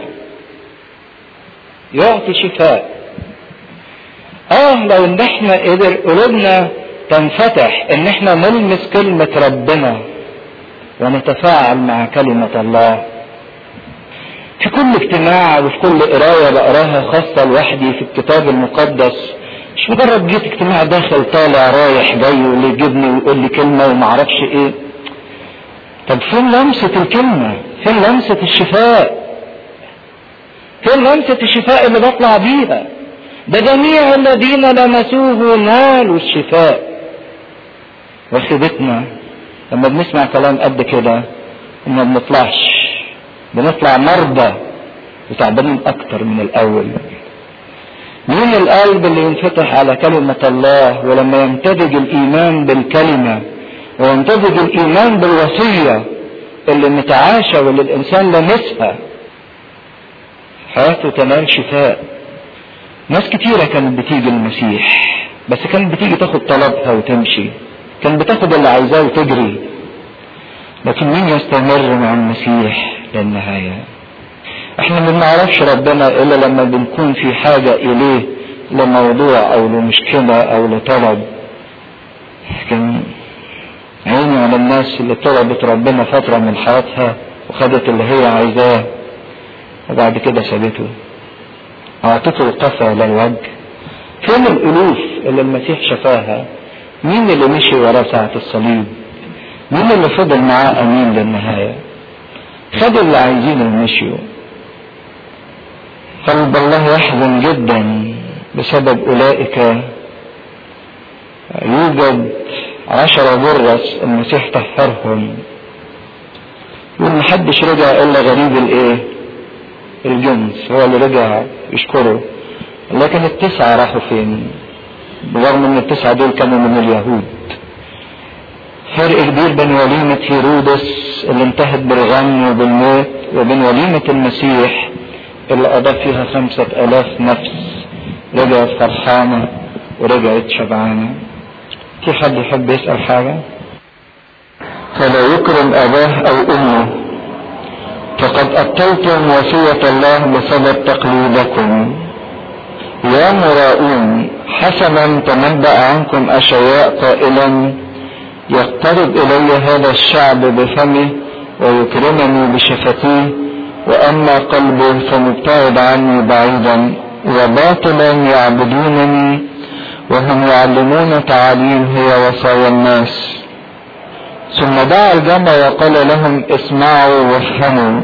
يعطي شفاء اه لو ان احنا قدر قلوبنا تنفتح ان احنا نلمس كلمة ربنا ونتفاعل مع كلمة الله في كل اجتماع وفي كل قراية بقراها خاصة لوحدي في الكتاب المقدس مش مجرد جيت اجتماع داخل طالع رايح جاي واللي يجيبني ويقول لي كلمة ومعرفش ايه طب فين لمسة الكلمة فين لمسة الشفاء فين لمسة الشفاء اللي بطلع بيها ده جميع الذين لمسوه نالوا الشفاء وخدتنا لما بنسمع كلام قد كده وما بنطلعش بنطلع مرضى وتعبانين اكتر من الاول مين القلب اللي ينفتح على كلمة الله ولما يمتزج الايمان بالكلمة ويمتزج الايمان بالوصية اللي متعاشى واللي الانسان لمسها حياته تنال شفاء ناس كتيرة كانت بتيجي المسيح بس كانت بتيجي تاخد طلبها وتمشي كانت بتاخد اللي عايزاه وتجري لكن مين يستمر مع المسيح للنهاية احنا ما بنعرفش ربنا الا لما بنكون في حاجة اليه لموضوع او لمشكلة او لطلب لكن عيني على الناس اللي طلبت ربنا فترة من حياتها وخدت اللي هي عايزاه وبعد كده سابته اعطته القفا للوجه فين الالوف اللي المسيح شفاها مين اللي مشي وراه ساعة الصليب مين اللي فضل معاه امين للنهاية خدوا اللي عايزينه ومشيوا قلب الله يحزن جدا بسبب اولئك يوجد عشرة برص المسيح طهرهم يقول محدش رجع الا غريب الايه الجنس هو اللي رجع يشكره لكن التسعة راحوا فين برغم ان التسعة دول كانوا من اليهود فرق كبير بين وليمة هيرودس اللي انتهت بالغم وبالموت وبين وليمة المسيح اللي قضى فيها خمسة الاف نفس رجعت فرحانة ورجعت شبعانة في حد يحب يسأل حاجة فلا يكرم اباه او امه فقد أبطلتم وصية الله بسبب تقليدكم يا مراؤون حسنا تنبأ عنكم أشياء قائلا يقترب إلي هذا الشعب بفمه ويكرمني بشفتيه وأما قلبه فمبتعد عني بعيدا وباطلا يعبدونني وهم يعلمون تعاليم هي وصايا الناس ثم دعا الجمع وقال لهم اسمعوا وافهموا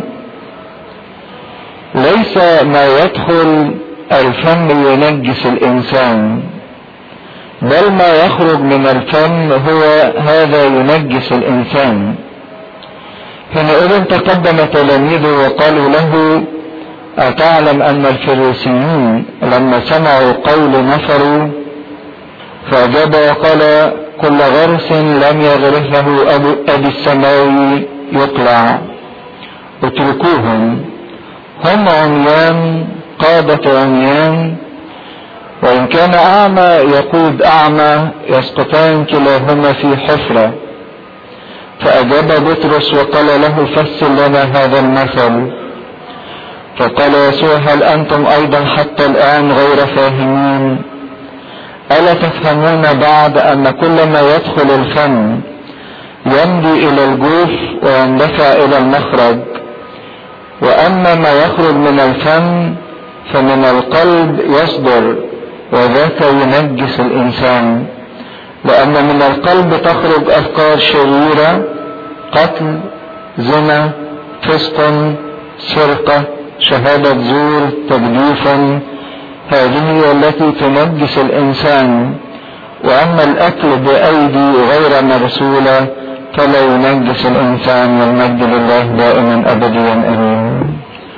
ليس ما يدخل الفم ينجس الانسان بل ما يخرج من الفم هو هذا ينجس الانسان حينئذ تقدم تلاميذه وقالوا له أتعلم أن الفريسيين لما سمعوا قول نفروا فأجاب وقال كل غرس لم يغرسه أبو أبي السماوي يقلع اتركوهم هم عميان قادة عميان وإن كان أعمى يقود أعمى يسقطان كلاهما في حفرة فأجاب بطرس وقال له فسر لنا هذا المثل فقال يسوع هل أنتم أيضا حتى الآن غير فاهمين ألا تفهمون بعد أن كل ما يدخل الفم يمضي إلى الجوف ويندفع إلى المخرج واما ما يخرج من الفم فمن القلب يصدر وذاك ينجس الانسان لان من القلب تخرج افكار شريره قتل زنا فسق سرقه شهاده زور تجديفا هذه هي التي تنجس الانسان واما الاكل بايدي غير مرسوله فلا ينجس الانسان والمجد لله دائما ابديا امين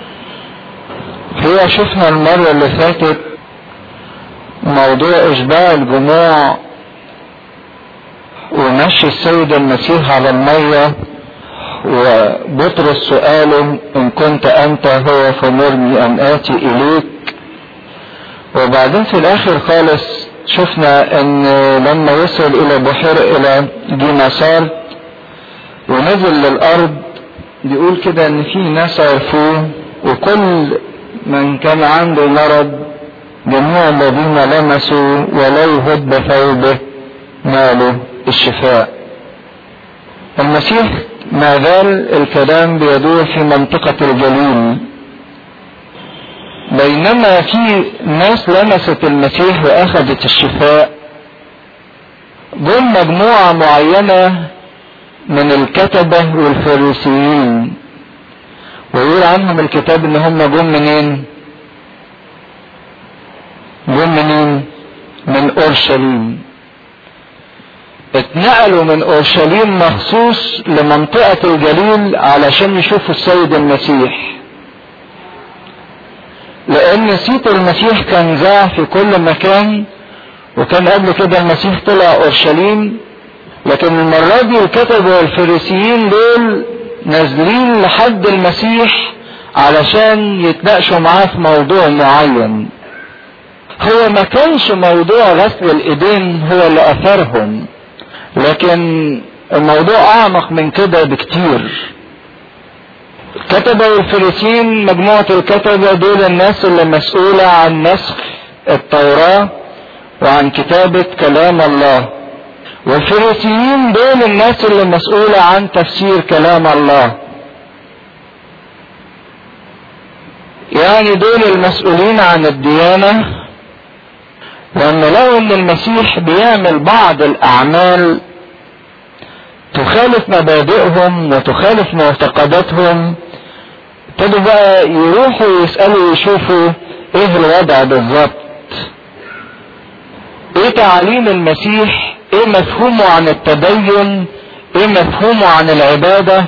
هي شفنا المرة اللي فاتت موضوع اشباع الجموع ومشي السيد المسيح على المية وبطرس سؤاله ان كنت انت هو فمرني ان اتي اليك وبعدين في الاخر خالص شفنا ان لما وصل الى بحيرة الى ديناصار ونزل للارض بيقول كده ان في ناس عرفوه وكل من كان عنده مرض جميع الذين لمسوا ولو هد ثوبه نالوا الشفاء المسيح ما زال الكلام بيدور في منطقة الجليل بينما في ناس لمست المسيح واخذت الشفاء جم مجموعة معينة من الكتبة والفريسيين ويقول عنهم الكتاب ان هم جم منين جم منين من اورشليم اتنقلوا من اورشليم مخصوص لمنطقة الجليل علشان يشوفوا السيد المسيح لان صيت المسيح كان ذاع في كل مكان وكان قبل كده المسيح طلع اورشليم لكن المرة دي الكتبة والفريسيين دول نازلين لحد المسيح علشان يتناقشوا معاه في موضوع معين هو ما كانش موضوع غسل الايدين هو اللي اثرهم لكن الموضوع اعمق من كده بكتير الكتبة والفريسيين مجموعة الكتبة دول الناس اللي مسؤولة عن نسخ التوراة وعن كتابة كلام الله والفريسيين دول الناس اللي مسؤولة عن تفسير كلام الله يعني دول المسؤولين عن الديانة لما لقوا ان المسيح بيعمل بعض الاعمال تخالف مبادئهم وتخالف معتقداتهم ابتدوا بقى يروحوا يسألوا يشوفوا ايه الوضع بالظبط ايه تعاليم المسيح ايه مفهومه عن التدين ايه مفهومه عن العبادة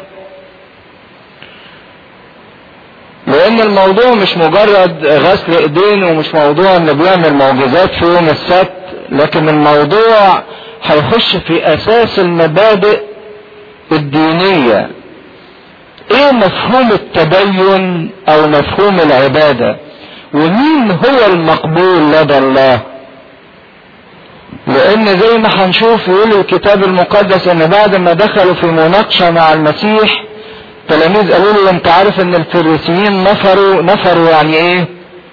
لان الموضوع مش مجرد غسل ايدين ومش موضوع انه بيعمل معجزات في يوم السبت لكن الموضوع هيخش في اساس المبادئ الدينية ايه مفهوم التدين او مفهوم العبادة ومين هو المقبول لدى الله لان زي ما هنشوف يقول الكتاب المقدس ان بعد ما دخلوا في مناقشة مع المسيح التلاميذ قالوا له انت عارف ان الفريسيين نفروا نفروا يعني ايه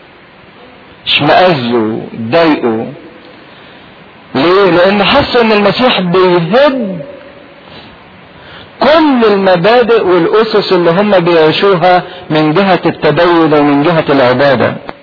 اشمئزوا اتضايقوا ليه لان حسوا ان المسيح بيهد كل المبادئ والاسس اللي هم بيعيشوها من جهة التدين ومن جهة العبادة